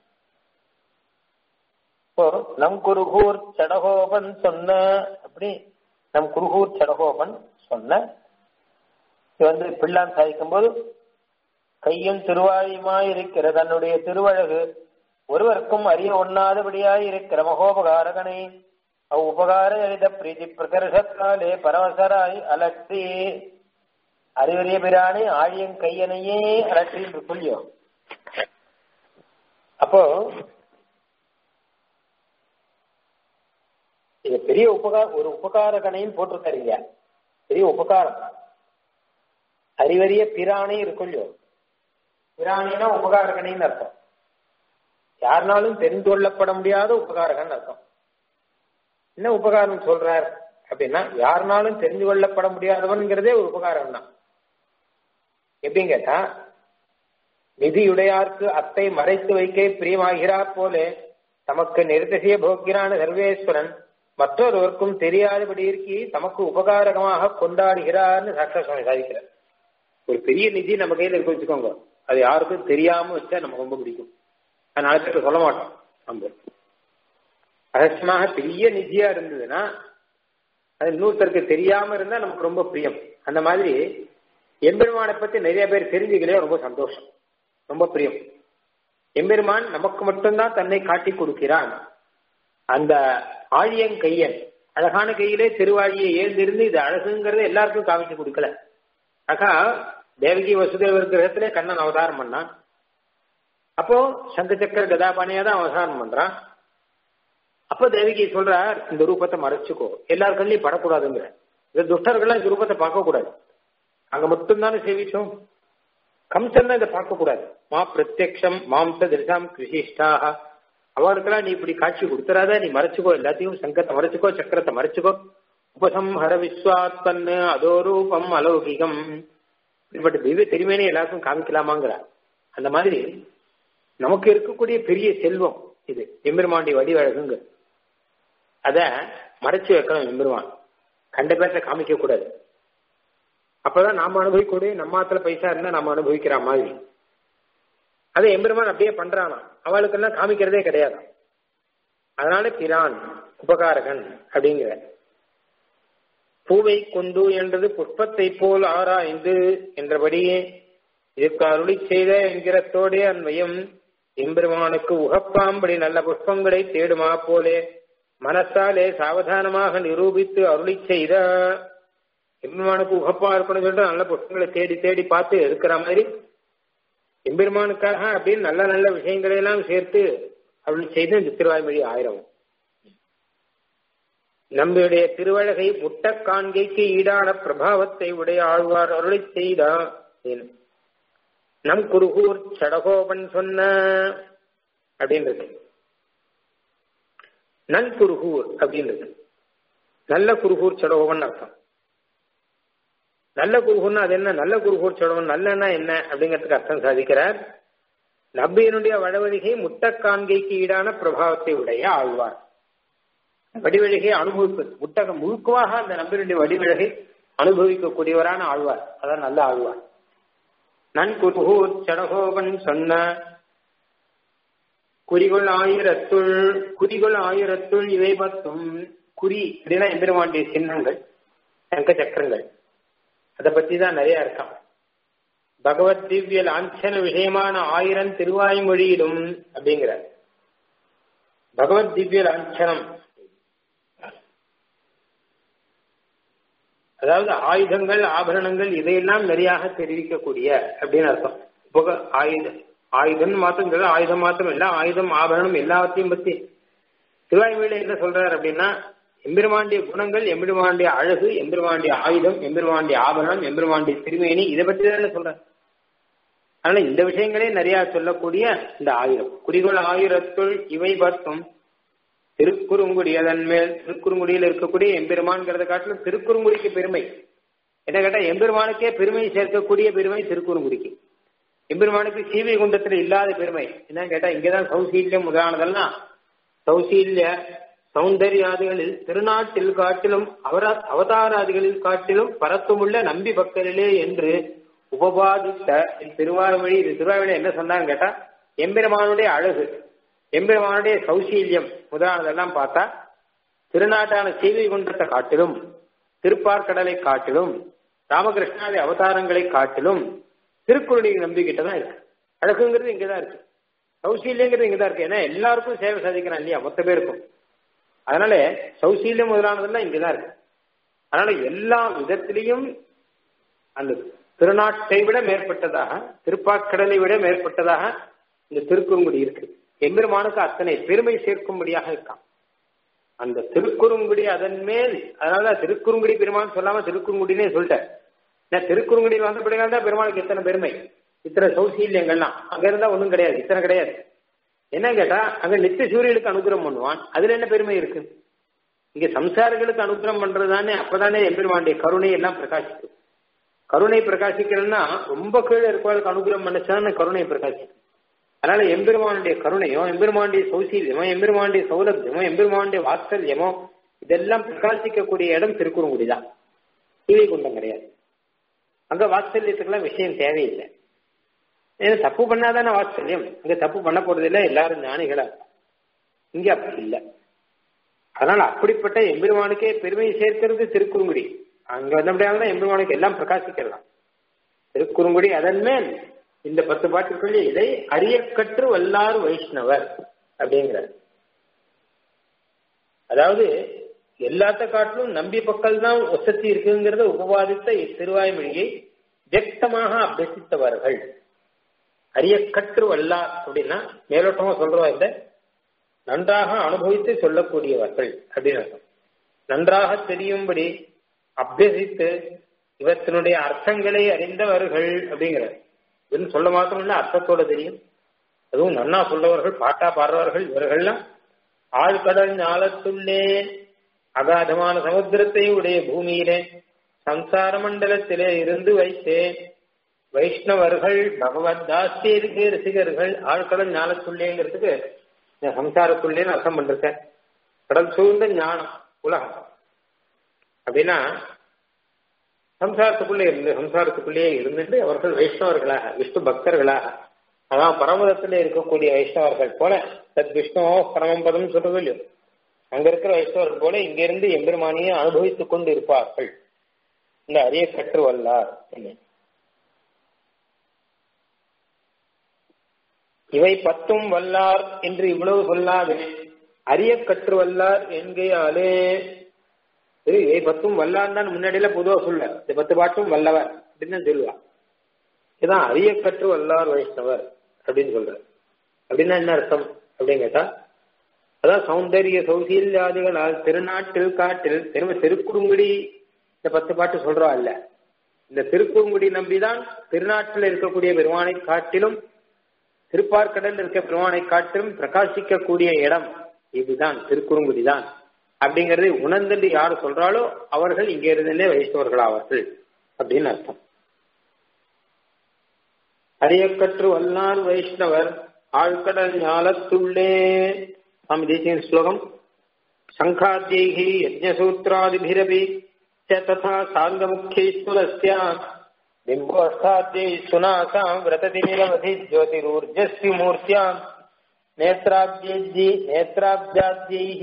இப்போ நம் குருகூர் சடகோபன் சொன்ன அப்படி நம் குருகூர் சடகோபன் சொன்ன இது வந்து பிள்ளான் சாதிக்கும் போது கையும் திருவாயுமாய் இருக்கிற தன்னுடைய திருவழகு ஒருவருக்கும் அறிய ஒண்ணாதபடியாய் இருக்கிற மகோபகாரகனை அவ் உபகார எளித பிரீதி பிரகர்ஷத்தாலே பரவசராய் அலற்றி அறிவறிய பிரானை ஆழியன் கையனையே அலற்றி என்று சொல்லியோ அப்போ இது பெரிய உபகார ஒரு உபகாரகனையும் போட்டிருக்காருங்க பெரிய உபகாரம் அறிவறிய பிரானே இருக்குள்ளோ பிராணினா உபகாரகனைன்னு அர்த்தம் யாருனாலும் தெரிந்து கொள்ளப்பட முடியாத உபகாரகன் அர்த்தம் என்ன உபகாரம் சொல்றார் அப்படின்னா யாருனாலும் தெரிந்து கொள்ளப்பட முடியாதவன்கிறதே ஒரு உபகாரம் தான் எப்படின்னு கேட்டா நிதியுடையார்க்கு அத்தை மறைத்து வைக்க பிரியமாகிறார் போல தமக்கு நிறுத்திய போக்கிறான சர்வேஸ்வரன் மற்றொருவருக்கும் தெரியாதபடி இருக்கி தமக்கு உபகாரகமாக கொண்டாடுகிறார்னு சாட்சா சுவாமி சாதிக்கிறார் ஒரு பெரிய நிதி நம்ம கையில இருக்கு வச்சுக்கோங்க அது யாருக்கும் தெரியாம வச்சா நமக்கு ரொம்ப பிடிக்கும் அது நாலு பேருக்கு சொல்ல மாட்டோம் நம்ம ரகசியமாக பெரிய நிதியா இருந்ததுன்னா அது இன்னொருத்தருக்கு தெரியாம இருந்தா நமக்கு ரொம்ப பிரியம் அந்த மாதிரி எம்பெருமானை பத்தி நிறைய பேர் தெரிஞ்சுக்கலே ரொம்ப சந்தோஷம் ரொம்ப பிரியம் எம்பெருமான் நமக்கு மட்டும்தான் தன்னை காட்டி கொடுக்கிறான் அந்த ஆழியன் கையன் அழகான கையிலே திருவாழியை ஏழ்ந்திருந்து இது அழகுங்கிறத எல்லாருக்கும் காமிச்சு கொடுக்கல ஆகா தேவகி வசுதேவர் கிரகத்திலே கண்ணன் அவதாரம் பண்ணான் அப்போ சங்க சக்கர கதாபாணியா தான் அவதாரம் பண்றான் அப்போ தேவகி சொல்றார் இந்த ரூபத்தை மறைச்சுக்கோ எல்லார் கண்ணிலையும் படக்கூடாதுங்கிற இந்த துஷ்டர்கள்லாம் இந்த ரூபத்தை பார்க்க கூடாது அங்க மட்டும்தானே சேவிச்சோம் கம்சன் இதை பார்க்க கூடாது மா பிரத்யக்ஷம் மாம்ச திருஷாம் கிருஷிஷ்டாக அவளுக்கெல்லாம் நீ இப்படி காட்சி கொடுத்துறாத நீ மறைச்சுக்கோ எல்லாத்தையும் சங்கத்தை மறைச்சுக்கோ சக்கரத்தை மறைச்சுக்கோ உபசம்ஹர விஸ்வாத்பன்னு அதோ ரூபம் அலௌகிகம் இப்படி திவ்ய திருமேனி எல்லாருக்கும் காமிக்கலாமாங்கிற அந்த மாதிரி நமக்கு இருக்கக்கூடிய பெரிய செல்வம் இது எம்பெருமாண்டி வடிவழகுங்க அத மறைச்சு வைக்கணும் எம்பெருமான் கண்ட பேர்த்த காமிக்க கூடாது அப்பதான் நாம அனுபவிக்கூடிய நம்ம ஆத்துல பைசா இருந்தா நம்ம அனுபவிக்கிற மாதிரி அதை எம்பெருமான் அப்படியே பண்றானா அவளுக்கெல்லாம் காமிக்கிறதே கிடையாது அதனால பிரான் உபகாரகன் அப்படிங்கிற பூவை கொண்டு என்றது புஷ்பத்தை போல் ஆராய்ந்து என்றபடியே இதுக்கு அருளி செய்த என்கிறத்தோடே அன்வயம் எம்பெருமானுக்கு உகப்பாம்படி நல்ல புஷ்பங்களை தேடுமா போலே மனசாலே சாவதானமாக நிரூபித்து அருளி செய்த எம்பெருமானுக்கு உகப்பா இருக்கணும் சொல்லிட்டு நல்ல புஷ்பங்களை தேடி தேடி பார்த்து இருக்கிற மாதிரி எம்பெருமானுக்காக அப்படின்னு நல்ல நல்ல விஷயங்களை எல்லாம் சேர்த்து அருளி செய்து இந்த திருவாய்மொழி ஆயிரம் நம்முடைய திருவழகை முட்ட காண்கைக்கு ஈடான பிரபாவத்தை உடைய ஆழ்வார் அருளை செய்தா நம் குருகூர் சடகோபன் சொன்ன அப்படின்றது நன் குருகூர் அப்படின்றது நல்ல குருகூர் சடகோபன் அர்த்தம் நல்ல குருகூர்னா அது என்ன நல்ல குருகூர் சடகோபன் நல்லன்னா என்ன அப்படிங்கிறதுக்கு அர்த்தம் சாதிக்கிறார் நம்பியனுடைய வடவழிகை முட்ட காண்கைக்கு ஈடான பிரபாவத்தை உடைய ஆழ்வார் வடிவழகை அனுபவிப்பது புத்தகம் முழுக்கமாக அந்த நம்பினுடைய வடிவழகை அனுபவிக்கக்கூடியவரான ஆழ்வார் அதான் நல்ல ஆழ்வார் நன் குருகூர் சடகோபன் சொன்ன குறிகொள் ஆயிரத்துள் குறிகொள் ஆயிரத்துள் இவை பத்தும் குறி அப்படின்னா எம்பெருமாண்டிய சின்னங்கள் சங்க சக்கரங்கள் அதை பத்தி தான் நிறைய இருக்கான் பகவத் திவ்ய லாஞ்சன விஷயமான ஆயிரம் திருவாய்மொழியிலும் அப்படிங்கிறார் பகவத் திவ்ய லாஞ்சனம் அதாவது ஆயுதங்கள் ஆபரணங்கள் இதையெல்லாம் நிறையாக தெரிவிக்கக்கூடிய அப்படின்னு அர்த்தம் புக ஆயுதம் ஆயுதம் மாத்திரம் இல்லை ஆயுதம் மாத்திரம் இல்ல ஆயுதம் ஆபரணம் எல்லாத்தையும் பத்தி சிவாய்மொழியில என்ன சொல்றாரு அப்படின்னா எம்பெருமாண்டிய குணங்கள் எம்பெருமாண்டிய அழகு எம்பெருமாண்டிய ஆயுதம் எம்பெருமாண்டிய ஆபரணம் எம்பெருமாண்டிய திருமேனி இதை பற்றி தான் சொல்றாரு அதனால இந்த விஷயங்களே நிறைய சொல்லக்கூடிய இந்த ஆயிரம் குறிகோள் ஆயிரத்துள் இவை பத்தும் திருக்குறுங்குடி அதன் மேல் திருக்குறுங்குடியில் இருக்கக்கூடிய எம்பெருமான்கிறத காட்டிலும் திருக்குறுங்குடிக்கு பெருமை என்ன கேட்டா எம்பெருமானுக்கே பெருமை சேர்க்கக்கூடிய பெருமை திருக்குறுங்குடிக்கு எம்பெருமானுக்கு சீவை குண்டத்துல இல்லாத பெருமை என்னன்னு கேட்டா இங்கதான் சௌசீல்யம் முதலானதெல்லாம் சௌசீல்ய சௌந்தர்யாதிகளில் திருநாட்டில் காட்டிலும் அவர அவதாராதிகளில் காட்டிலும் பரத்துமுள்ள நம்பி பக்தரிலே என்று உபபாதித்த திருவாரூழி இது திருவாரூழி என்ன சொன்னாங்க கேட்டா எம்பெருமானுடைய அழகு எம்பெருமானுடைய சௌசீல்யம் முதலானதெல்லாம் பார்த்தா திருநாட்டான சீவை குண்டத்தை காட்டிலும் திருப்பார்கடலை காட்டிலும் ராமகிருஷ்ணாதி அவதாரங்களை காட்டிலும் திருக்குறளை நம்பிக்கிட்ட தான் இருக்கு அழகுங்கிறது இங்கதான் இருக்கு சௌசீல்யங்கிறது இங்கதான் இருக்கு ஏன்னா எல்லாருக்கும் சேவை சாதிக்கிறான் இல்லையா மொத்த பேருக்கும் அதனால சௌசீல்யம் முதலானதெல்லாம் இங்கதான் இருக்கு அதனால எல்லா விதத்திலையும் அந்த திருநாட்டை விட மேற்பட்டதாக திருப்பாக்கடலை விட மேற்பட்டதாக இந்த திருக்குறுங்குடி இருக்கு எம்பெருமானுக்கு அத்தனை பெருமை சேர்க்கும்படியாக இருக்கான் அந்த திருக்குறுங்குடி அதன் மேல் அதனால திருக்குறுங்குடி பெருமான் சொல்லாம திருக்குறுங்குடினே சொல்லிட்டேன் நான் திருக்குறுங்குடியில் வந்தபடியால் தான் பெருமாளுக்கு இத்தனை பெருமை இத்தனை சௌசீல்யங்கள்லாம் அங்க இருந்தா ஒண்ணும் கிடையாது இத்தனை கிடையாது என்ன கேட்டா அங்க நித்திய சூரியனுக்கு அனுகிரகம் பண்ணுவான் அதுல என்ன பெருமை இருக்கு இங்க சம்சாரிகளுக்கு அனுகிரகம் பண்றதுதானே அப்பதானே எம்பெருமானுடைய கருணை எல்லாம் பிரகாசிக்கும் கருணை பிரகாசிக்கிறதுனா ரொம்ப கீழே இருக்கவளுக்கு அனுகிரகம் பண்ணுச்சான்னு கருணை பிரகாசிக்கும் அதனால எம்பெருமானுடைய கருணையோ எம்பெருமானுடைய சௌசீல்யமோ எம்பெருமானுடைய சௌலபியமோ எம்பெருமானுடைய வாத்சல்யமோ இதெல்லாம் பிரகாசிக்கக்கூடிய இடம் திருக்குறங்குடி தான் கீழே குண்டம் கிடையாது அங்க வாத்சல்யத்துக்கெல்லாம் விஷயம் தேவையில்லை ஏன்னா தப்பு பண்ணாதானே வாத்சல்யம் இங்க தப்பு பண்ண போறது இல்லை எல்லாரும் ஞானிகளா இங்க அப்படி இல்லை அதனால அப்படிப்பட்ட எம்பெருமானுக்கே பெருமையை சேர்க்கிறது திருக்குறுங்குடி அங்க வந்தபடியாக தான் எம்பெருமானுக்கு எல்லாம் பிரகாசிக்கலாம் திருக்குறுங்குடி அதன் மேல் இந்த பத்து பாட்டுக்குள்ளே இதை அரியக்கற்று வல்லாறு வைஷ்ணவர் அப்படிங்கிறார் அதாவது எல்லாத்த காட்டிலும் நம்பி பக்கல் தான் வசதி இருக்குங்கிறத உபவாதித்த இத்திருவாய்மொழியை வியக்தமாக அபியசித்தவர்கள் அரிய கற்று வல்லார் அப்படின்னா மேலோட்டமா சொல்றோம் இந்த நன்றாக அனுபவித்து சொல்லக்கூடியவர்கள் அப்படின்னு அர்த்தம் நன்றாக தெரியும்படி அபியசித்து இவற்றினுடைய அர்த்தங்களை அறிந்தவர்கள் அப்படிங்கிறார் இதுன்னு சொல்ல மாத்திரம் இல்ல அர்த்தத்தோட தெரியும் அதுவும் நன்னா சொல்லவர்கள் பாட்டா பாடுறவர்கள் இவர்கள்லாம் ஆழ்கடல் ஞாலத்துள்ளே அகாதமான சமுத்திரத்தை உடைய பூமியிலே சம்சார மண்டலத்திலே இருந்து வைத்தே வைஷ்ணவர்கள் பகவத் தாஸ்தியருக்கு ரசிகர்கள் ஆழ்கடல் ஞானத்துள்ளேங்கிறதுக்கு இந்த சம்சாரத்துள்ளேன்னு அர்த்தம் பண்றேன் கடல் சூழ்ந்த ஞானம் உலகம் அப்படின்னா சம்சாரத்துக்குள்ளே இருந்து சம்சாரத்துக்குள்ளேயே இருந்துட்டு அவர்கள் வைஷ்ணவர்களாக விஷ்ணு பக்தர்களாக அதான் பரமதத்துல இருக்கக்கூடிய வைஷ்ணவர்கள் போல தத் விஷ்ணுவோ பரமம் பதம் சொல்றது இல்லையோ அங்க இருக்கிற வைஷ்ணவர்கள் போல இங்க இருந்து எம்பெருமானியை அனுபவித்துக் கொண்டு இருப்பார்கள் இந்த அரிய கற்று வல்லார் இவை பத்தும் வல்லார் என்று இவ்வளவு சொல்லாது அரிய கற்று வல்லார் என்கையாலே இவை பத்தும் வல்லார் தான் முன்னாடியில பொதுவா சொல்ல இந்த பத்து பாட்டும் வல்லவர் அப்படின்னு சொல்லுவா இதான் அரிய கற்று வல்லார் வைஷ்ணவர் அப்படின்னு சொல்ற அப்படின்னா என்ன அர்த்தம் அப்படின்னு கேட்டா அதான் சௌந்தரிய சௌசீல்யாதிகளால் திருநாட்டில் காட்டில் திரும்ப திருக்குறுங்குடி இந்த பத்து பாட்டு சொல்றா இல்ல இந்த திருக்குறுங்குடி நம்பிதான் திருநாட்டில் இருக்கக்கூடிய பெருமானை காட்டிலும் திருப்பார்கடல் இருக்க பெருமானை காட்டிலும் பிரகாசிக்கக்கூடிய இடம் இதுதான் திருக்குறுங்குடி தான் அப்படிங்கறதை உணர்ந்து யாரு சொல்றாலோ அவர்கள் இங்க இருந்தே வைஷ்ணவர்கள் ஆவார்கள் அப்படின்னு அர்த்தம் அரியக்கற்று வல்லார் வைஷ்ணவர் ஆழ்கடல் ஞாலத்துள்ளே சுவாமி தேசியன் ஸ்லோகம் சங்காத்யைः यज्ञसूत्रादिभिरपि च तथा साङ्गमुख्यैस्तुलस्य बिम्बोष्ठाद्यैः सुनासाम् व्रतति निरवधि ज्योतिरूर्जस्य मूर्त्याम् नेत्राब्जेज्यि नेत्राब्जाद्यैः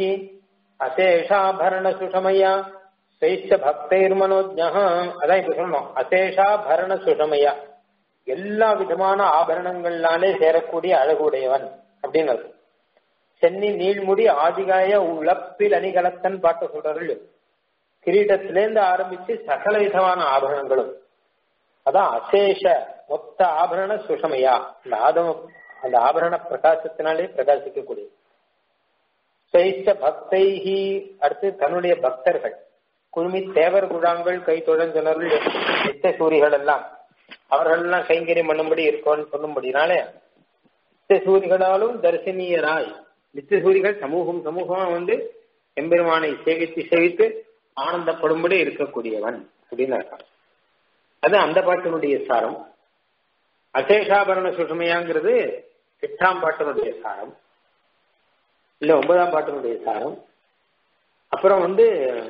அசேஷாபரண சைச்ச பக்தைர்மனோஜா அதான் இப்ப சொல்லணும் அசேஷாபரண சுஷமையா எல்லா விதமான ஆபரணங்கள்னாலே சேரக்கூடிய அழகுடையவன் அப்படின்னு அர்த்தம் சென்னி நீள்முடி ஆதிகாய உழப்பில் அணிகலத்தன் பாட்ட சொல்றாரு கிரீடத்திலேருந்து ஆரம்பிச்சு சகல விதமான ஆபரணங்களும் அதான் அசேஷ மொத்த ஆபரண சுஷமையா அந்த ஆதம அந்த ஆபரண பிரகாசத்தினாலே பிரகாசிக்கக்கூடிய சைச்ச பக்தைஹி அடுத்து தன்னுடைய பக்தர்கள் குழுமி தேவர் குழாங்கள் கை தொழன் சொன்னவர்கள் நித்த சூரிகள் எல்லாம் அவர்கள் எல்லாம் கைங்கரியம் பண்ணும்படி இருக்கோன்னு சொல்லும்படினாலே நித்த சூரிகளாலும் தரிசனீயராய் நித்திய சூரிகள் சமூகம் சமூகமா வந்து எம்பெருமானை சேவித்து சேவித்து ஆனந்தப்படும்படி இருக்கக்கூடியவன் அப்படின்னு அர்த்தம் அது அந்த பாட்டினுடைய சாரம் அசேஷாபரண சுஷமையாங்கிறது எட்டாம் பாட்டினுடைய சாரம் இல்ல ஒன்பதாம் பாட்டினுடைய சாரம் அப்புறம் வந்து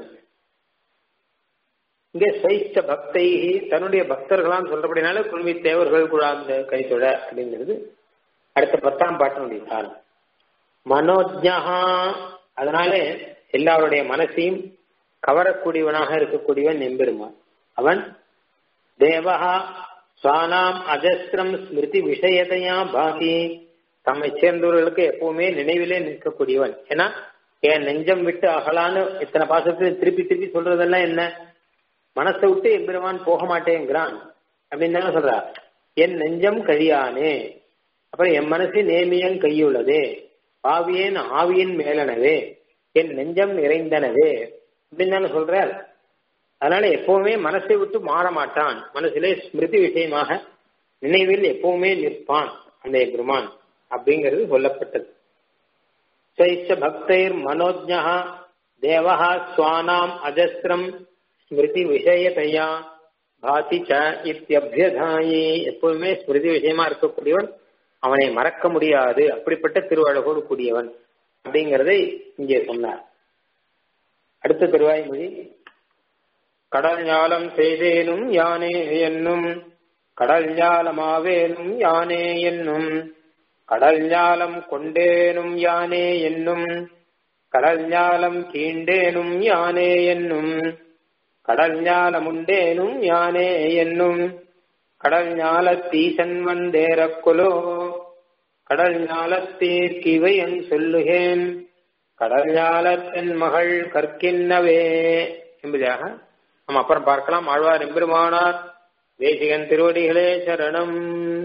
இங்கே சைஷ்ட பக்தை தன்னுடைய பக்தர்களாம் சொல்றபடினால குழுமி தேவர்கள் குழாந்த கைத்தொட அப்படிங்கிறது அடுத்த பத்தாம் பாட்டினுடைய சாரம் மனோஜா அதனால எல்லாருடைய மனசையும் கவரக்கூடியவனாக இருக்கக்கூடியவன் எம்பெருமான் அவன் தேவஹா சுவானாம் அஜஸ்திரம் ஸ்மிருதி விஷயத்தையா பாகி தம்மை சேர்ந்தவர்களுக்கு எப்பவுமே நினைவிலே நிற்கக்கூடியவன் ஏன்னா என் நெஞ்சம் விட்டு அகலான்னு இத்தனை பாசத்துல திருப்பி திருப்பி சொல்றதெல்லாம் என்ன மனசை விட்டு எம்பெருமான் போக மாட்டேங்கிறான் அப்படின்னு தானே சொல்றா என் நெஞ்சம் கழியானே அப்புறம் என் மனசு நேமியம் கையுள்ளதே ஆவியேன் ஆவியின் மேலனவே என் நெஞ்சம் நிறைந்தனவே அப்படின்னு தானே சொல்றார் அதனால எப்பவுமே மனசை விட்டு மாற மாட்டான் மனசிலே ஸ்மிருதி விஷயமாக நினைவில் எப்பவுமே நிற்பான் அந்த பெருமான் அப்படிங்கிறது சொல்லப்பட்டது சைச்ச பக்தைர் மனோஜா தேவஹா சுவானாம் அஜஸ்திரம் ஸ்மிருதி விஷயத்தையா பாதி ச இத்தியபியதாயி எப்பவுமே ஸ்மிருதி விஷயமா இருக்கக்கூடியவன் அவனை மறக்க முடியாது அப்படிப்பட்ட திருவழகோடு கூடியவன் அப்படிங்கிறதை இங்கே சொன்னார் அடுத்த திருவாய்மொழி கடல் ஞாலம் செய்தேனும் யானே என்னும் கடல் ஞாலமாவேனும் யானே என்னும் கடல் ஞாலம் கொண்டேனும் யானே என்னும் கடல் ஞாலம் கீண்டேனும் யானே என்னும் கடல் ஞாலமுண்டேனும் யானே என்னும் கடல் ஞாலத்தீசன் வந்தேரக்குலோ கடல் ஞாலத்தீர்க்கிவையன் சொல்லுகேன் கடல் ஞாலத்தின் மகள் கற்கின்னவே என்பதாக நம்ம அப்புறம் பார்க்கலாம் ஆழ்வார் எம்பெருமானார் தேசிகன் திருவடிகளே சரணம்